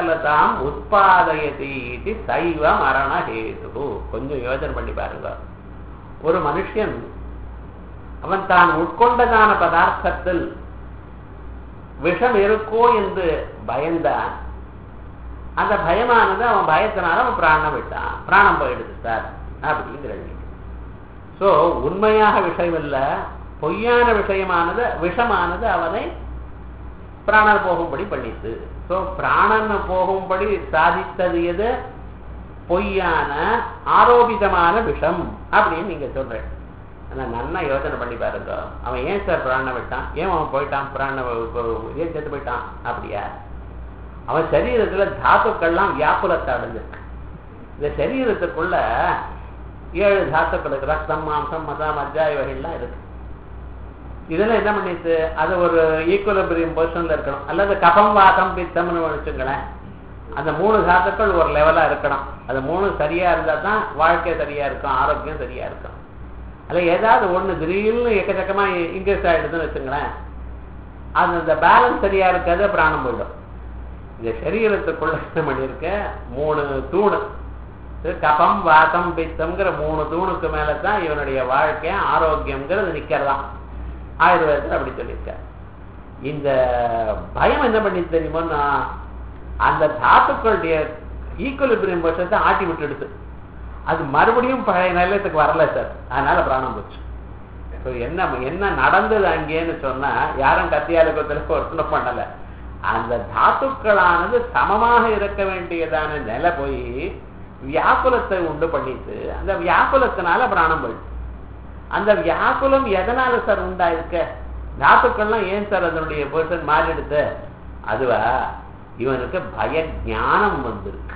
வியாக்கலதாம் உற்பத்தி இது சைவ மரண ஹேது கொஞ்சம் யோஜனை பண்ணி பாருங்க ஒரு மனுஷன் அவன் தான் உட்கொண்டதான பதார்த்தத்தில் விஷம் இருக்கோ என்று பயந்தான் அந்த பயமானது அவன் பயத்தினால அவன் பிராணம் விட்டான் பிராணம் போயிடுது சார் அப்படிங்கிற ஸோ உண்மையாக விஷயம் இல்லை பொய்யான விஷயமானது விஷமானது அவனை பிராணன் போகும்படி பண்ணித்து ஸோ பிராணன் போகும்படி சாதித்தது எது பொய்யான ஆரோபிதமான விஷம் அப்படின்னு நீங்க சொல்றேன் ஆனா நல்லா யோசனை பண்ணி பாருங்க அவன் ஏன் சார் பிராண விட்டான் ஏன் அவன் போயிட்டான் பிராண ஏன் செத்து போயிட்டான் அப்படியா அவன் சரீரத்துல தாத்துக்கள்லாம் வியாக்குலத்தை அடைஞ்சிருக்கு இந்த சரீரத்துக்குள்ள ஏழு தாத்துக்கள் இருக்கு ரத்தம் மாம்சம் மதா மஜ்ஜா இவைகள்லாம் இருக்கு இதெல்லாம் என்ன பண்ணிட்டு அது ஒரு ஈக்குவலபிரியம் பொசிஷன்ல இருக்கணும் அல்லது கபம் வாதம் பித்தம்னு வச்சுங்களேன் அந்த மூணு தாத்துக்கள் ஒரு லெவலா இருக்கணும் அது மூணு சரியா இருந்தா தான் வாழ்க்கை சரியா இருக்கும் ஆரோக்கியம் சரியா இருக்கும் அல்ல ஏதாவது ஒண்ணு திடீர்னு எக்கச்சக்கமா இன்க்ரீஸ் ஆயிடுதுன்னு வச்சுங்களேன் அது அந்த பேலன்ஸ் சரியா இருக்காது பிராணம் போயிடும் இந்த சரீரத்துக்குள்ள என்ன பண்ணியிருக்க மூணு தூணு கபம் வாதம் பித்தம்ங்கிற மூணு தூணுக்கு மேல தான் இவனுடைய வாழ்க்கை ஆரோக்கியம்ங்கிறது நிக்கிறதாம் ஆயுர்வேதத்தில் அப்படி சொல்லியிருக்க இந்த பயம் என்ன பண்ணி தெரியுமோன்னா அந்த தாத்துக்களுடைய ஈக்குவலிபிரியம் பட்சத்தை ஆட்டி விட்டுடுது அது மறுபடியும் பழைய நிலையத்துக்கு வரல சார் அதனால பிராணம் போச்சு ஸோ என்ன என்ன நடந்தது அங்கேன்னு சொன்னா யாரும் கத்தியால கொத்தல ஒன்றும் பண்ணல அந்த தாத்துக்களானது சமமாக இருக்க வேண்டியதான நிலை போய் வியாக்குலத்தை உண்டு பண்ணிட்டு அந்த வியாக்குலத்தினால பிராணம் போயிடுச்சு அந்த வியாக்குலம் எதனால சார் உண்டாயிருக்க தாத்துக்கள்லாம் ஏன் சார் அதனுடைய பர்சன் மாறிடுது அதுவா இவனுக்கு பய ஞானம் வந்திருக்கு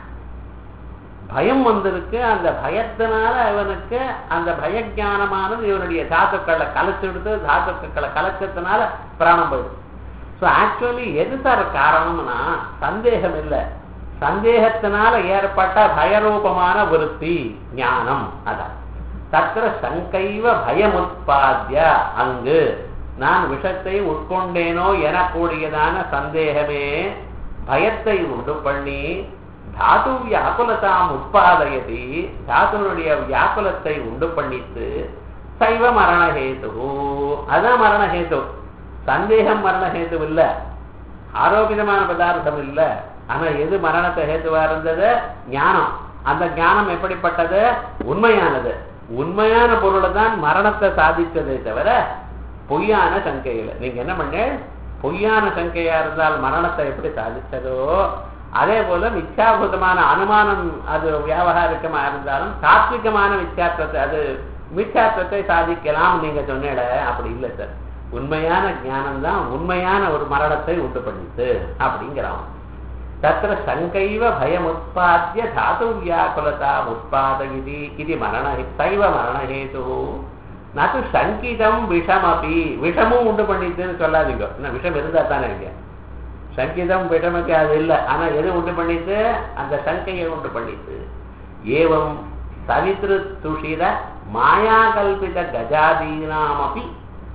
பயம் வந்திருக்கு அந்த பயத்தினால இவனுக்கு அந்த பய ஞானமானது இவனுடைய தாத்துக்களை கலைச்சிடுது தாத்துக்களை கலைச்சதுனால பிராணம் போயிடுது ஸோ ஆக்சுவலி எது சார் காரணம்னா சந்தேகம் இல்லை சந்தேகத்தினால ஏற்பட்ட பயரூபமான விருத்தி ஞானம் அதான் தத்திர சங்கைவ பயமுற்பாத்திய அங்கு நான் விஷத்தை உட்கொண்டேனோ எனக்கூடியதான சந்தேகமே பயத்தை உண்டு பண்ணி தாது வியாக்குலதாம் உட்பாதயதி தாத்துனுடைய வியாக்குலத்தை உண்டு பண்ணித்து சைவ மரணஹேது அதான் மரணஹேது சந்தேகம் மரணஹேது இல்ல ஆரோக்கியமான பதார்த்தம் இல்ல ஆனா எது மரணத்தை ஹேத்துவா இருந்தது ஞானம் அந்த ஞானம் எப்படிப்பட்டது உண்மையானது உண்மையான பொருளை தான் மரணத்தை சாதித்ததே தவிர பொய்யான சங்கையில் நீங்க என்ன பண்ண பொய்யான சங்கையா இருந்தால் மரணத்தை எப்படி சாதிச்சதோ அதே போல மிச்சாபூதமான அனுமானம் அது வியாபகாரிக்கமா இருந்தாலும் சாத்விகமான மிச்சாற்றத்தை அது மிச்சாற்றத்தை சாதிக்கலாம் நீங்க சொன்னேட அப்படி இல்லை சார் உண்மையான ஞானம் தான் உண்மையான ஒரு மரணத்தை உண்டு பண்ணிட்டு அப்படிங்கிறான் தத்திர சங்கைவ பயமுத்பாத்திய தாது வியாக்குலதா உத்பாதயிதி இது மரண சைவ மரணஹேது நது சங்கிதம் விஷமபி விஷமும் உண்டு பண்ணிட்டுன்னு சொல்லாதீங்க என்ன விஷம் இருந்தா தானே இங்க சங்கிதம் விஷமக்கு அது இல்லை ஆனா எது உண்டு பண்ணிட்டு அந்த சங்கையை உண்டு பண்ணிட்டு ஏவம் சவித்ரு துஷிர மாயா கல்பித கஜாதீனாமபி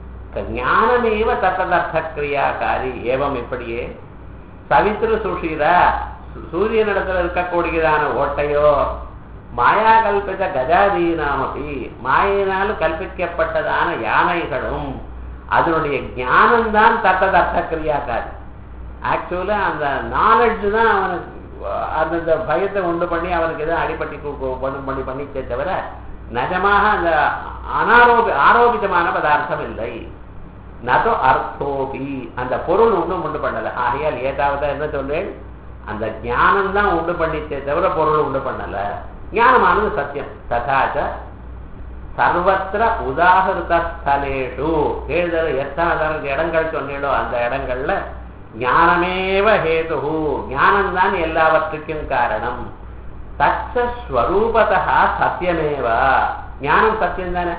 ஞானமேவ தத்ததர்த்த கிரியாகாரி ஏவம் இப்படியே சவித்ரு சுஷிர சூரியனிடத்துல இருக்கக்கூடியதான ஓட்டையோ மாயா கல்பித கஜாதீனாமபி மாயினால் கல்பிக்கப்பட்டதான யானைகளும் அதனுடைய ஞானம்தான் தத்ததர்த்த கிரியாக்காரி ஆக்சுவலா அந்த நாலெட்ஜ் தான் அவனுக்கு அந்த பயத்தை உண்டு பண்ணி அவனுக்கு எதுவும் அடிப்பட்டி பண்ணி பண்ணி பண்ணிச்சே தவிர நிஜமாக அந்த அனாரோபி ஆரோபிதமான பதார்த்தம் இல்லை நதோ அர்த்தோபி அந்த பொருள் ஒன்றும் உண்டு பண்ணல ஆகையால் ஏதாவது என்ன சொல்றேன் அந்த ஞானம் தான் உண்டு பண்ணிச்சே தவிர பொருள் உண்டு பண்ணல ஞானமானது சத்தியம் ததாச்ச சர்வத்திர உதாகிருத ஸ்தலேஷு எழுதல எத்தனை இடங்கள் சொன்னீடோ அந்த இடங்கள்ல ஞானமேவ ஹேது ஞானம்தான் எல்லாவற்றுக்கும் காரணம் தச்சஸ்வரூபதா சத்தியமேவா ஞானம் சத்தியம் தானே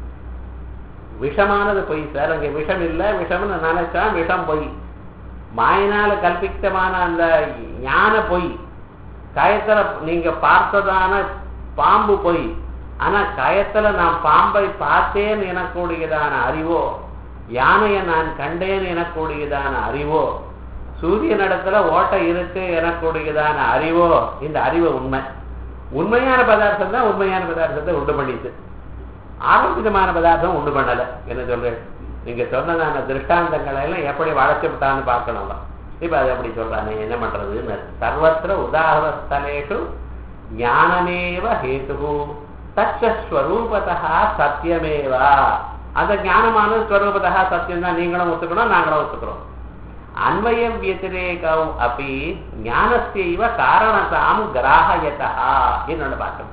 விஷமானது பொய் சார் அங்கே விஷம் இல்லை விஷம்னு நினைச்சா விஷம் பொய் மாயினால கல்பித்தமான அந்த ஞான பொய் கயத்துல நீங்க பார்த்ததான பாம்பு பொய் ஆனா கயத்துல நான் பாம்பை பார்த்தேன் எனக்கூடியதான அறிவோ யானையை நான் கண்டேன் எனக்கூடியதான அறிவோ சூரிய நடத்துல ஓட்டை இருக்கு எனக்கூடியதான அறிவோ இந்த அறிவு உண்மை உண்மையான பதார்த்தம் தான் உண்மையான பதார்த்தத்தை உண்டு பண்ணிட்டு ஆரோக்கியமான பதார்த்தம் உண்டு பண்ணல என்ன சொல்றேன் நீங்க சொன்னதான திருஷ்டாந்தங்களை எல்லாம் எப்படி வளைச்சு விட்டான்னு பார்க்கணும் இப்ப அது அப்படி சொல்றானே என்ன பண்றதுன்னு சர்வத்திர உதாரணஸ்தலேஷு ஞானமேவ ஹேது தச்சஸ்வரூபதா சத்தியமேவா அந்த ஞானமான ஸ்வரூபதா சத்தியம் தான் நீங்களும் ஒத்துக்கணும் நாங்களும் ஒத்துக்கிறோம் அன்வயம் வியதிரேகௌ அப்படி ஞானஸ்யைவ காரணத்தாம் கிராகயதா என்னொன்று பார்க்கணும்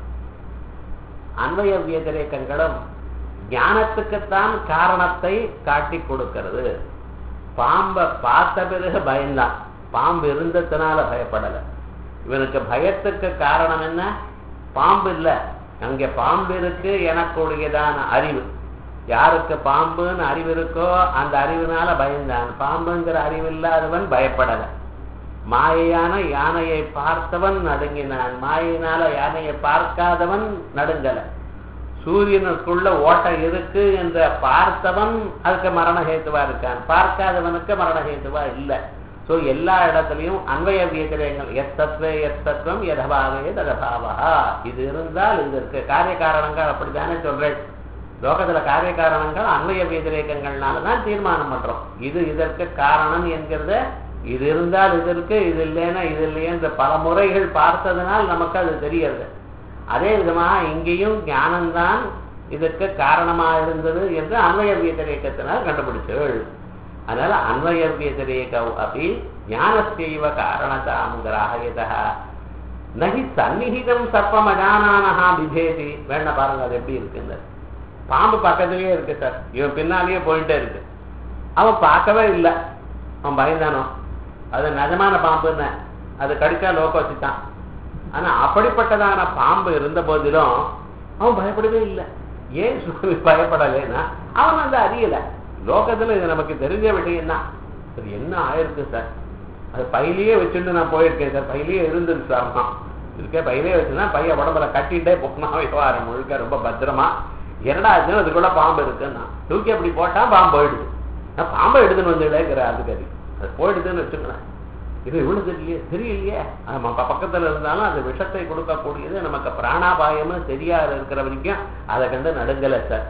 அன்வய வியதிரேக்கங்களும் ஞானத்துக்குத்தான் காரணத்தை காட்டி கொடுக்கிறது பாம்பை பார்த்த பிறகு பயந்தான் பாம்பு இருந்ததுனால பயப்படல இவனுக்கு பயத்துக்கு காரணம் என்ன பாம்பு இல்லை அங்கே பாம்பு இருக்கு எனக்குடையதான அறிவு யாருக்கு பாம்புன்னு அறிவு இருக்கோ அந்த அறிவினால பயந்தான் பாம்புங்கிற அறிவு இல்லாதவன் பயப்படல மாயையான யானையை பார்த்தவன் நடுங்கினான் மாயினால யானையை பார்க்காதவன் நடுங்கல சூரியனுக்குள்ள ஓட்டை இருக்கு என்ற பார்த்தவன் அதுக்கு மரணஹேத்துவா இருக்கான் பார்க்காதவனுக்கு மரணஹேத்துவா இல்லை ஸோ எல்லா இடத்துலையும் அன்வய வியதிரேகங்கள் எஸ் தத்வே எஸ் தத்துவம் எதபாவே ததபாவா இது இருந்தால் இது இருக்கு காரிய காரணங்கள் அப்படித்தானே சொல்றேன் லோகத்துல காரிய காரணங்கள் அன்வய வியதிரேகங்கள்னால தான் தீர்மானம் பண்றோம் இது இதற்கு காரணம் என்கிறத இது இருந்தால் இது இருக்கு இது இல்லைன்னா இது இல்லையன்ற பல முறைகள் பார்த்ததுனால் நமக்கு அது தெரியறது அதே விதமாக இங்கேயும் ஞானம்தான் இதற்கு காரணமாக இருந்தது என்று அன்வய வியதிரேகத்தினால் கண்டுபிடிச்சவள் அதனால அன்வய வியதிரேக அப்படி ஞானஸ்யைவ காரணதாம் கிராகயதா நகி சந்நிகிதம் சர்ப்பம் அஜானானஹா பிபேதி வேண பாருங்க அது எப்படி இருக்குங்க பாம்பு பக்கத்துலயே இருக்கு சார் இவன் பின்னாலேயே போயிட்டே இருக்கு அவன் பார்க்கவே இல்லை அவன் பயந்தானோ அது நிஜமான பாம்புன்னு அது கடிச்சா லோகோசித்தான் ஆனா அப்படிப்பட்டதான பாம்பு இருந்த போதிலும் அவன் பயப்படவே இல்லை ஏன் சுவாமி பயப்படலைன்னா அவன் வந்து அறியல லோகத்துல இது நமக்கு தெரிஞ்ச விஷயம் தான் அது என்ன ஆயிருக்கு சார் அது பையிலேயே வச்சுட்டு நான் போயிருக்கேன் சார் பையிலேயே இருந்தது சார் இருக்கே பையிலே வச்சுன்னா பைய உடம்புல கட்டிட்டே போனா விவகாரம் முழுக்க ரொம்ப பத்திரமா என்னடா ஆச்சுன்னா அதுக்குள்ள பாம்பு இருக்குன்னா தூக்கி அப்படி போட்டா பாம்பு போயிடுது நான் பாம்பை எடுத்துன்னு வந்துடேங்கிற அதுக்கறி அது போயிடுதுன்னு வச்சுங்களேன் இது இவ்வளவு தெரியலையே தெரியலையே நம்ம பக்கத்துல இருந்தாலும் அது விஷத்தை கொடுக்கக்கூடியது நமக்கு பிராணாபாயம்னு தெரியாது இருக்கிற வரைக்கும் அதை கண்டு நடுங்கலை சார்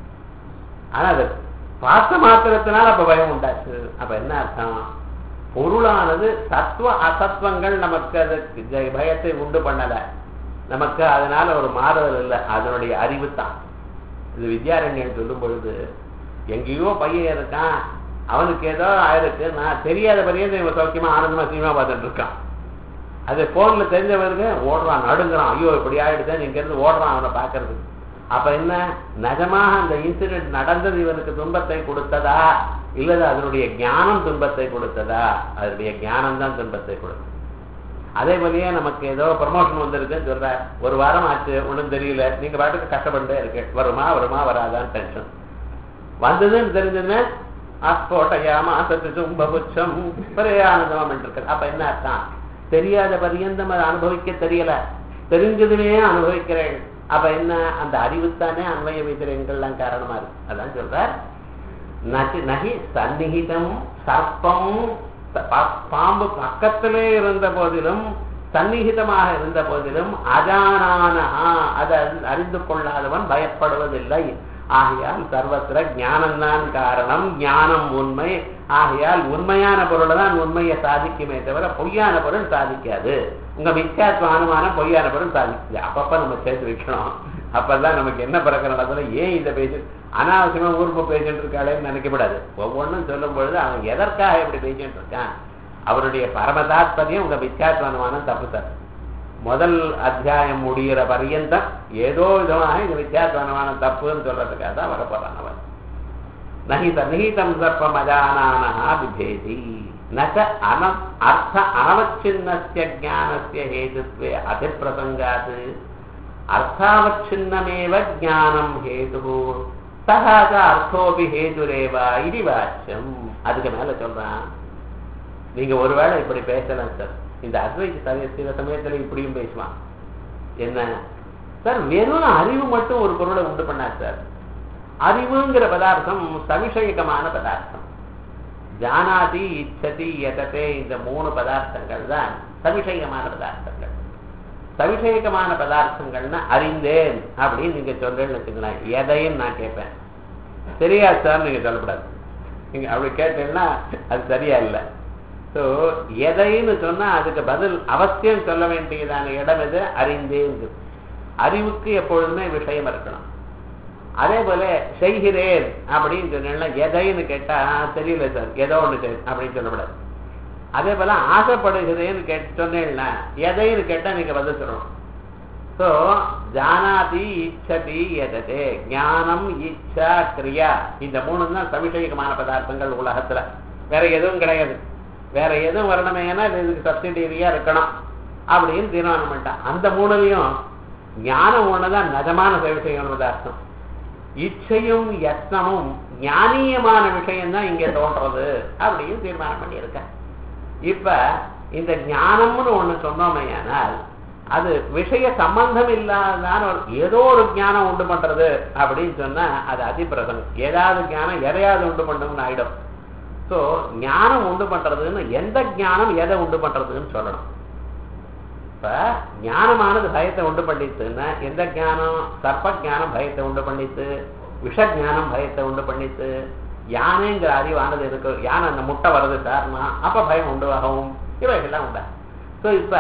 ஆனா அது பார்த்த மாத்திரத்தினால் அப்ப பயம் உண்டாச்சு அப்ப என்ன அர்த்தம் பொருளானது சத்துவ அசத்துவங்கள் நமக்கு அதுக்கு ஜெ- பயத்தை உண்டு பண்ணல நமக்கு அதனால ஒரு மாறுதல் இல்லை அதனுடைய அறிவு தான் இது வித்யாரண்யன் சொல்லும் பொழுது எங்கேயோ பையன் இருக்கான் அவனுக்கு ஏதோ ஆயிருக்கு நான் தெரியாத பையன் இவன் சௌக்கியமா ஆனந்தமா சினிமா பார்த்துட்டு இருக்கான் அது போன்ல தெரிஞ்சவருக்கு ஓடுறான் நடுங்குறான் ஐயோ இப்படி ஆயிடுச்சேன் இங்க இருந்து ஓடுறான் அவனை பார்க்கறதுக்கு அப்ப என்ன நிஜமாக அந்த இன்சிடென்ட் நடந்தது இவனுக்கு துன்பத்தை கொடுத்ததா இல்லது அதனுடைய ஞானம் துன்பத்தை கொடுத்ததா அதனுடைய ஞானம் தான் துன்பத்தை கொடுத்தது அதே போலயே நமக்கு ஏதோ ப்ரமோஷன் வந்திருக்குன்னு சொல்ற ஒரு வாரம் ஆச்சு ஒண்ணும் தெரியல நீங்க பாட்டுக்கு கஷ்டப்பட்டுட்டே இருக்கு வருமா வருமா வராதான்னு டென்ஷன் வந்ததுன்னு தெரிஞ்சதுன்னு ஆஸ்போட்டயாமா சத்து தும்பபுச்சம் ஒரே ஆனந்தமா இருக்கு அப்ப என்ன அர்த்தம் தெரியாத பரியந்தம் அதை அனுபவிக்க தெரியல தெரிஞ்சதுமே அனுபவிக்கிறேன் அப்ப என்ன அந்த அறிவுத்தானே அன்வய விதிரங்கள்லாம் காரணமா இருக்கு அதான் சொல்றார் நகி நகி சந்நிகிதம் சர்ப்பம் பா- பாம்பு பக்கத்திலே இருந்த போதிலும் சந்நிகிதமாக இருந்த போதிலும் அஜானானஹா அதை அறிந்து- அறிந்து கொள்ளாதவன் பயப்படுவதில்லை ஆகையால் சர்வத்திர ஞானம்தான் காரணம் ஞானம் உண்மை ஆகையால் உண்மையான பொருளை தான் உண்மையை சாதிக்குமே தவிர பொய்யான பொருள் சாதிக்காது உங்க மித்யாத்வ அனுமானம் பொய்யான பொருள் சாதிக்குது அப்பப்ப நம்ம சேர்த்து வைக்கணும் அப்பதான் நமக்கு என்ன பிறக்கிற நடந்தது ஏன் இதை பேசி அனாவசியமா ஊருக்கு பேசிட்டு இருக்காளேன்னு நினைக்கப்படாது ஒவ்வொன்றும் சொல்லும் பொழுது அவன் எதற்காக இப்படி பேசிட்டு இருக்கான் அவருடைய பரம தாத்பரியம் உங்க மித்யாத்வ அனுமானம் தப்பு சார் முதல் அத்தியாயம் முடிகிற பரியந்தம் ஏதோ விதமாக இந்த வித்தியாத்வ அனுமானம் தப்புன்னு சொல்றதுக்காக தான் வரப்போறான் அவன் நகி சந்நிகிதம் சர்ப்பம் அஜானானஹா விபேதி நச்ச அன அர்த்த அனவச்சின்னஸ்ய ஞானஸ்ய ஹேதுத்வே அதிப்பிரசங்காத் அர்த்தாவச்சின்னமேவ ஞானம் ஹேது ததா ச அர்த்தோபி ஹேதுரேவா இது வாச்சியம் அதுக்கு மேல சொல்றான் நீங்க ஒருவேளை இப்படி பேசலாம் சார் இந்த அத்வைத சமய சில சமயத்துல இப்படியும் பேசுவான் என்ன சார் வெறும் அறிவு மட்டும் ஒரு பொருளை உண்டு பண்ணார் சார் அறிவுங்கிற பதார்த்தம் சவிஷயகமான பதார்த்தம் ஜானாதி இச்சதி எதத்தே இந்த மூணு பதார்த்தங்கள் தான் சவிஷயமான பதார்த்தங்கள் சவிஷேகமான பதார்த்தங்கள்னு அறிந்தேன் அப்படின்னு நீங்க சொல்றேன்னு வச்சுக்கலாம் எதையும் நான் கேட்பேன் சரியா சார் நீங்க சொல்லக்கூடாது நீங்க அப்படி கேட்டீங்கன்னா அது சரியா இல்லை ஸோ எதைன்னு சொன்னா அதுக்கு பதில் அவசியம் சொல்ல வேண்டியதான இடம் எது அறிந்தேன் அறிவுக்கு எப்பொழுதுமே விஷயம் இருக்கணும் அதே போல செய்கிறேன் அப்படின்னு சொன்னா எதைன்னு கேட்டா தெரியல சார் ஏதோ ஒன்று செய் அப்படின்னு சொல்லக்கூடாது அதே போல ஆசைப்படுகிறேன்னு கேட்டு சொன்னேன்னா எதைன்னு கேட்டா நீங்க பதில் சொல்லணும் ஸோ ஜானாதி இச்சதி எததே ஞானம் இச்சா கிரியா இந்த மூணு தான் சவிஷேகமான பதார்த்தங்கள் உலகத்துல வேற எதுவும் கிடையாது வேற எதுவும் வரணுமே ஏன்னா இதுக்கு சப்சிடரியா இருக்கணும் அப்படின்னு தீர்மானம் பண்ணிட்டான் அந்த மூணுலையும் ஞானம் ஒண்ணுதான் நிஜமான சவிஷேகமான பதார்த்தம் இச்சையும் யத்னமும் ஞானியமான விஷயம் தான் இங்க தோன்றது அப்படின்னு தீர்மானம் பண்ணியிருக்கேன் இப்ப இந்த ஞானம்னு ஒண்ணு சொன்னோமையானால் அது விஷய சம்பந்தம் இல்லாதான ஒரு ஏதோ ஒரு ஞானம் உண்டு பண்றது அப்படின்னு சொன்னா அது அதிப்பிரசங்கம் ஏதாவது ஞானம் எதையாவது உண்டு பண்ணணும்னு ஆயிடும் ஸோ ஞானம் உண்டு பண்றதுன்னு எந்த ஞானம் எதை உண்டு பண்றதுன்னு சொல்லணும் இப்ப ஞானமானது பயத்தை உண்டு பண்ணித்துன்னா எந்த ஞானம் சர்ப்ப ஞானம் பயத்தை உண்டு பண்ணித்து விஷ ஞானம் பயத்தை உண்டு பண்ணித்து யானைங்கிற அறிவானது இருக்கு யானை அந்த முட்டை வருது சார்னா அப்ப பயம் உண்டுவாகவும் இவைகள்லாம் உண்டா ஸோ இப்ப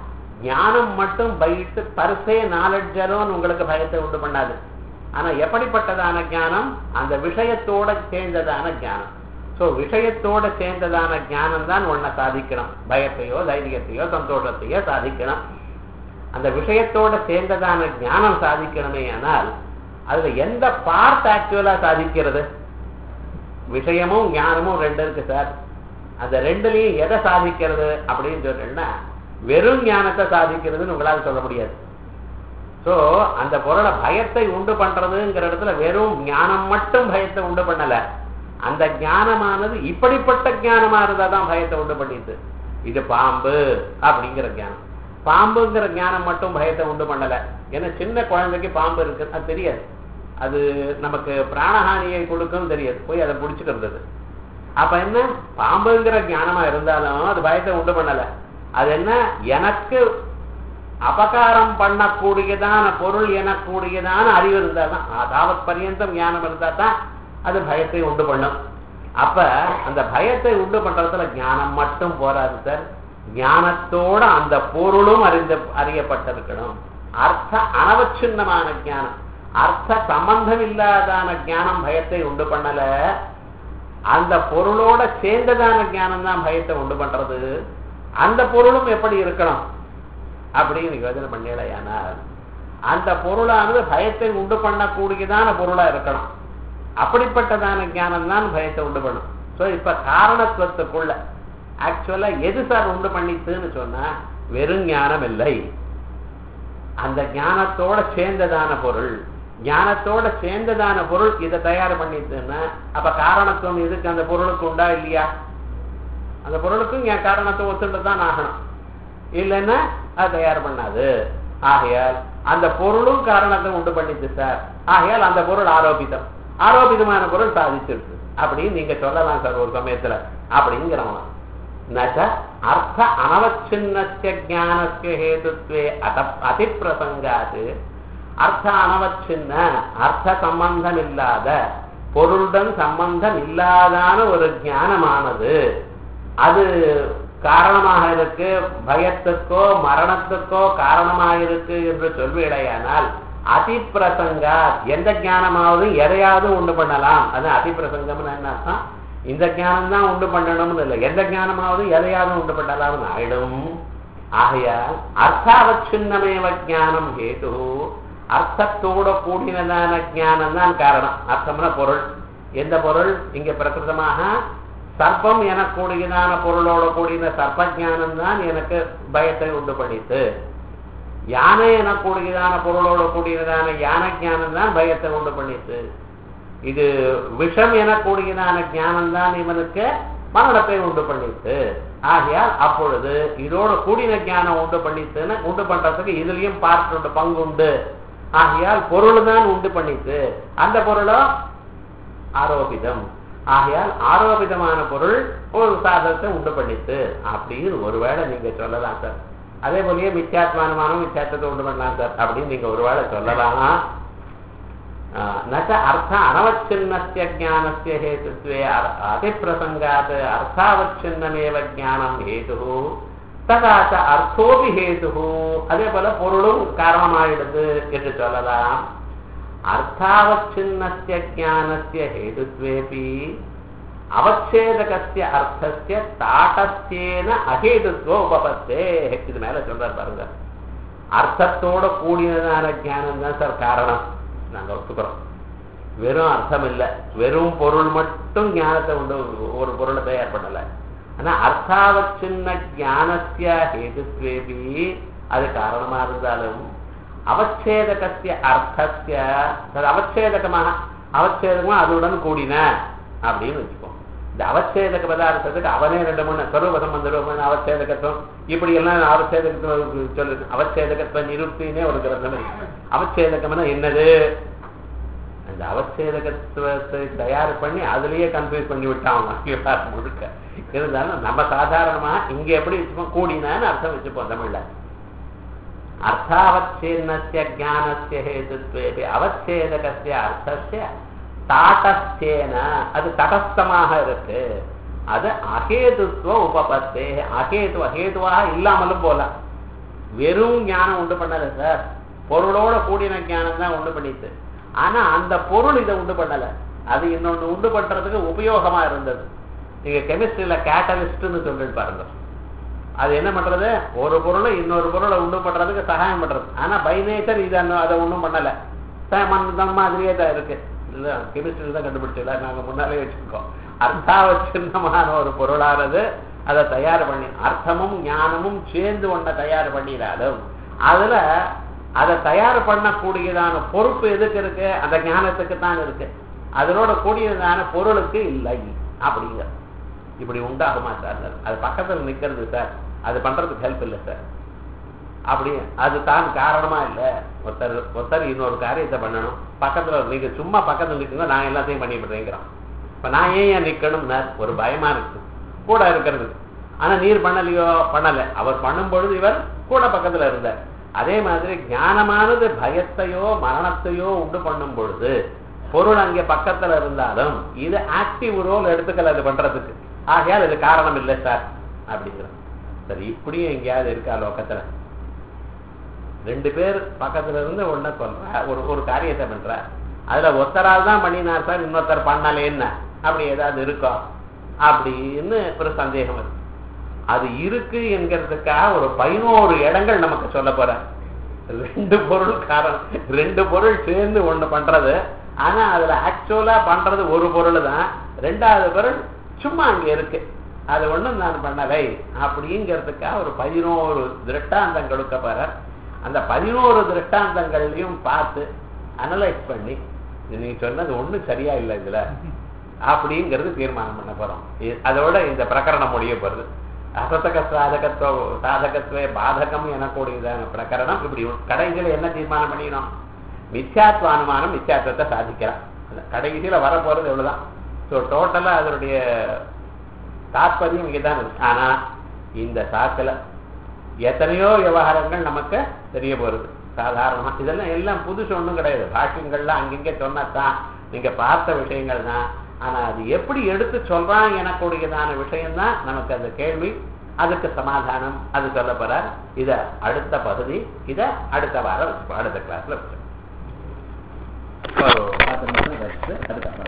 ஞானம் மட்டும் பயிட்டு பரிசே நாலெட்ஜலோன்னு உங்களுக்கு பயத்தை உண்டு பண்ணாது ஆனா எப்படிப்பட்டதான ஞானம் அந்த விஷயத்தோட சேர்ந்ததான ஞானம் ஸோ விஷயத்தோட சேர்ந்ததான ஞானம் தான் ஒன்றை சாதிக்கணும் பயத்தையோ தைரியத்தையோ சந்தோஷத்தையோ சாதிக்கணும் அந்த விஷயத்தோட சேர்ந்ததான ஞானம் சாதிக்கணுமே ஆனால் அதுல எந்த பார்ட் ஆக்சுவலா சாதிக்கிறது விஷயமும் ஞானமும் ரெண்டு இருக்கு சார் அந்த ரெண்டுலையும் எதை சாதிக்கிறது அப்படின்னு சொல்றேன்னா வெறும் ஞானத்தை சாதிக்கிறதுன்னு உங்களால் சொல்ல முடியாது ஸோ அந்த பொருளை பயத்தை உண்டு பண்றதுங்கிற இடத்துல வெறும் ஞானம் மட்டும் பயத்தை உண்டு பண்ணல அந்த ஞானமானது இப்படிப்பட்ட ஞானமா இருந்தா தான் பயத்தை உண்டு பண்ணிட்டு இது பாம்பு அப்படிங்கிற ஞானம் பாம்புங்கிற ஞானம் மட்டும் பயத்தை உண்டு பண்ணல ஏன்னா சின்ன குழந்தைக்கு பாம்பு இருக்கு அது தெரியாது அது நமக்கு பிராணஹானியை கொடுக்கும் தெரியாது போய் அதை பிடிச்சிக்கிறது அப்ப என்ன பாம்புங்கிற ஞானமா இருந்தாலும் அது பயத்தை உண்டு பண்ணல அது என்ன எனக்கு அபகாரம் பண்ணக்கூடியதான பொருள் எனக்கூடியதான அறிவு இருந்தால் தான் அதாவது பரியந்தம் ஞானம் இருந்தா தான் அது பயத்தை உண்டு பண்ணும் அப்ப அந்த பயத்தை உண்டு பண்றதுல ஞானம் மட்டும் போராது சார் ஞானத்தோட அந்த பொருளும் அறிந்த அறியப்பட்டிருக்கணும் அர்த்த அனவச்சின்னமான ஞானம் அர்த்த சம்பந்தம் இல்லாதான ஞானம் பயத்தை உண்டு பண்ணல அந்த பொருளோட சேர்ந்ததான ஞானம் தான் பயத்தை உண்டு பண்றது அந்த பொருளும் எப்படி இருக்கணும் அப்படின்னு யோஜனை பண்ணலையானால் அந்த பொருளானது பயத்தை உண்டு பண்ணக்கூடியதான பொருளா இருக்கணும் அப்படிப்பட்டதான ஞானம் தான் பயத்தை உண்டு பண்ணும் ஸோ இப்ப காரணத்துவத்துக்குள்ள ஆக்சுவலா எது சார் உண்டு பண்ணித்துன்னு சொன்னா வெறும் ஞானம் இல்லை அந்த ஞானத்தோட சேர்ந்ததான பொருள் ஞானத்தோட சேர்ந்ததான பொருள் இதை தயார் பண்ணிட்டுன்னா அப்ப காரணத்துவம் எதுக்கு அந்த பொருளுக்கு உண்டா இல்லையா அந்த பொருளுக்கும் என் காரணத்தை ஒத்துட்டு தான் ஆகணும் இல்லைன்னா அது தயார் பண்ணாது ஆகையால் அந்த பொருளும் காரணத்தை உண்டு பண்ணிச்சு சார் ஆகையால் அந்த பொருள் ஆரோபிதம் ஆரோபிதமான பொருள் சாதிச்சிருக்கு அப்படின்னு நீங்க சொல்லலாம் சார் ஒரு சமயத்துல அப்படிங்கிறவன் நச்ச அர்த்த அனவச்சின்னஸ்ய ஞானஸ்ய ஹேதுத்வே அத அதிப்பிரசங்காது அர்த்த அனவச்சின்ன அர்த்த சம்பந்தம் இல்லாத பொருளுடன் சம்பந்தம் இல்லாதான ஒரு ஞானமானது அது காரணமாக இருக்கு பயத்துக்கோ மரணத்துக்கோ காரணமாக இருக்கு என்று சொல்வீடையானால் அதிப்பிரசங்கா எந்த ஞானமாவது எதையாவது உண்டு பண்ணலாம் அது அதிப்பிரசங்கம்னு என்ன அர்த்தம் இந்த ஞானம் தான் உண்டு பண்ணணும்னு இல்லை எந்த ஞானமாவது எதையாவது உண்டு பண்ணலாம்னு ஆயிடும் ஆகையால் அர்த்தாவச்சின்னமேவ ஞானம் ஹேது அர்த்தத்தோட கூடினதான ஞானம் தான் காரணம் அர்த்தம்னா பொருள் எந்த பொருள் இங்க பிரகிருதமாக சர்ப்பம் எனக்கூடியதான பொருளோட கூடின சர்ப்ப ஞானம் தான் எனக்கு பயத்தை உண்டு பண்ணித்து யானை எனக்கூடியதான பொருளோட கூடியதான யானை ஞானம் தான் பயத்தை உண்டு பண்ணித்து இது விஷம் எனக்கூடியதான ஞானம் தான் இவனுக்கு மரணத்தை உண்டு பண்ணித்து ஆகையால் அப்பொழுது இதோட கூடின ஞானம் உண்டு பண்ணித்துன்னு உண்டு பண்றதுக்கு இதுலயும் பார்ட் உண்டு பங்கு உண்டு ஆகையால் பொருள் தான் உண்டு பண்ணித்து அந்த பொருளோ ஆரோபிதம் ஆகையால் ஆரோபிதமான பொருள் ஒரு சாதத்தை உண்டு பண்ணித்து அப்படின்னு ஒருவேளை நீங்க சொல்லலாம் சார் அதே போலயே மித்யாத்மானமானும் மித்யாத்வத்தை உண்டு பண்ணலாம் சார் அப்படின்னு நீங்க ஒருவேளை சொல்லலாம் நச்ச அர்த்த அனவச்சின்னஸ்ய ஜானஸ்ய ஹேதுத்வே அதிப்பிரசங்காத் அர்த்தாவச்சின்னமேவ ஜானம் ஹேது ததாச்ச அர்த்தோபி ஹேது அதே போல பொருளும் காரணமாயிடுது என்று சொல்லலாம் அர்த்தாவச்சின்னஸ்ய ஜானஸ்ய ஹேதுத்வேபி அவச்சேதகஸ்ய அர்த்தஸ்ய தாட்டஸ்யேன அஹேதுத்வ உபபத்தே இது மேல சொல்றார் பாருங்க அர்த்தத்தோட கூடியதான ஞானம் தான் சார் காரணம் நாங்க ஒத்துக்கிறோம் வெறும் அர்த்தம் இல்லை வெறும் பொருள் மட்டும் ஞானத்தை உண்டு ஒரு பொருளை தயார் பண்ணல ஆனா அர்த்தாவச்சின்ன ஞானஸ்ய ஹேதுத்வேபி அது காரணமா இருந்தாலும் அவச்சேதகஸ்ய அர்த்தஸ்ய அது அவச்சேதகமாக அவச்சேதகமா அதுடன் கூடின அப்படின்னு வச்சுக்கோம் இந்த அவச்சேதக பதார்த்தத்துக்கு அவனே ரெண்டு மூணு ஸ்வரூப சம்பந்த ரூபம் அவச்சேதகத்துவம் இப்படி எல்லாம் அவச்சேதகத்துவம் சொல்லு அவச்சேதகத்துவ நிருப்தினே ஒரு கிரந்தம் இருக்கு அவச்சேதகம்னா என்னது அந்த அவச்சேதகத்துவத்தை தயார் பண்ணி அதுலயே கன்ஃபியூஸ் பண்ணி விட்டான் விவகாரம் முழுக்க இருந்தாலும் நம்ம சாதாரணமா இங்க எப்படி வச்சுப்போம் கூடினான்னு அர்த்தம் வச்சுப்போம் தமிழ்ல அர்த்தாவச்சேன்னஸ்ய ஜானஸ்ய ஹேதுத்வே அவச்சேதகஸ்ய அர்த்தஸ்ய தாட்டஸ்தேன அது தடஸ்தமாக இருக்கு அது அகேதுத்துவ உபபத்தே அகேது அகேதுவாக இல்லாமலும் போலாம் வெறும் ஞானம் உண்டு பண்ணல சார் பொருளோட கூடின ஞானம் தான் உண்டு பண்ணிட்டு ஆனா அந்த பொருள் இதை உண்டு பண்ணல அது இன்னொன்னு உண்டு பண்றதுக்கு உபயோகமா இருந்தது நீங்க கெமிஸ்ட்ரியில கேட்டலிஸ்ட்னு சொல்லிட்டு பாருங்க அது என்ன பண்றது ஒரு பொருளை இன்னொரு பொருளை உண்டு பண்றதுக்கு சகாயம் பண்றது ஆனா பை நேச்சர் இது அதை ஒன்றும் பண்ணல மண் மாதிரியே தான் இருக்கு இல்ல கெமிஸ்ட்ரியில் தான் கண்டுபிடிச்சல நாங்க முன்னாலே வச்சிருக்கோம் அர்த்தாவச்சின்னமான ஒரு பொருளானது அதை தயார் பண்ணி அர்த்தமும் ஞானமும் சேர்ந்து ஒன்றை தயார் பண்ணினாலும் அதுல அதை தயார் பண்ணக்கூடியதான பொறுப்பு எதுக்கு இருக்கு அந்த ஞானத்துக்கு தான் இருக்கு அதனோட கூடியதான பொருளுக்கு இல்லை அப்படிங்கிற இப்படி உண்டாகுமா சார் அது பக்கத்துல நிக்கிறது சார் அது பண்றதுக்கு ஹெல்ப் இல்லை சார் அப்படி அது தான் காரணமா இல்ல ஒருத்தர் ஒருத்தர் இன்னொரு காரியத்தை பண்ணணும் பக்கத்துல நீங்க சும்மா பக்கத்துல நிற்குங்க நான் எல்லாத்தையும் பண்ணி விடுறேங்கிறான் இப்ப நான் ஏன் ஏன் நிக்கணும்னா ஒரு பயமா இருக்கு கூட இருக்கிறது ஆனா நீர் பண்ணலையோ பண்ணல அவர் பண்ணும் பொழுது இவர் கூட பக்கத்துல இருந்தார் அதே மாதிரி ஞானமானது பயத்தையோ மரணத்தையோ உண்டு பண்ணும் பொழுது பொருள் அங்கே பக்கத்துல இருந்தாலும் இது ஆக்டிவ் ரோல் எடுத்துக்கல அது பண்றதுக்கு ஆகையால் இது காரணம் இல்லை சார் அப்படிங்கிறோம் சரி இப்படியும் எங்கேயாவது இருக்கா லோக்கத்துல ரெண்டு பேர் பக்கத்துல இருந்து ஒன்ன சொல்ற ஒரு ஒரு காரியத்தை பண்ற அதுல ஒருத்தரால் தான் பண்ணினார் சார் இன்னொருத்தர் பண்ணலேன்னு அப்படி ஏதாவது இருக்கோ அப்படின்னு ஒரு சந்தேகம் இருக்கு அது இருக்கு என்கிறதுக்காக ஒரு பதினோரு இடங்கள் நமக்கு சொல்ல போற ரெண்டு பொருள் காரணம் ரெண்டு பொருள் சேர்ந்து ஒண்ணு பண்றது ஆனா அதுல ஆக்சுவலா பண்றது ஒரு பொருள் தான் ரெண்டாவது பொருள் சும்மா அங்க இருக்கு அது ஒண்ணும் நான் பண்ணலை அப்படிங்கிறதுக்காக ஒரு பதினோரு திருஷ்டாந்தம் கொடுக்க போற அந்த பதினோரு திருஷ்டாந்தங்களையும் பார்த்து அனலைஸ் பண்ணி நீ சொன்னது ஒண்ணும் சரியா இல்லை இதுல அப்படிங்கிறது தீர்மானம் பண்ண போறோம் அதோட இந்த பிரகரணம் முடிய போறது அசதக சாதகத்துவ சாதகத்துவ பாதகம் எனக்கூடியதான பிரகரணம் இப்படி கடைசியில என்ன தீர்மானம் பண்ணிக்கணும் மித்யாத்வ அனுமானம் மித்யாத்வத்தை சாதிக்கிறான் கடைசியில வரப்போறது எவ்வளவுதான் ஸோ டோட்டலா அதனுடைய தாற்பயம் இங்கதான் இருக்கு ஆனா இந்த சாக்கில் எத்தனையோ விவகாரங்கள் நமக்கு தெரிய போறது சாதாரணமா இதெல்லாம் எல்லாம் புதுசு ஒன்றும் கிடையாது பாஷ்யங்கள்லாம் அங்கங்கே சொன்னதான் நீங்க பார்த்த விஷயங்கள் தான் ஆனா அது எப்படி எடுத்து சொல்றான் எனக்கூடியதான விஷயம்தான் நமக்கு அந்த கேள்வி அதுக்கு சமாதானம் அது சொல்ல போறார் இத அடுத்த பகுதி இத அடுத்த வாரம் அடுத்த கிளாஸ்ல வச்சோம் பத்து நிமிஷம் ரெஸ்ட் அதுக்கப்புறம்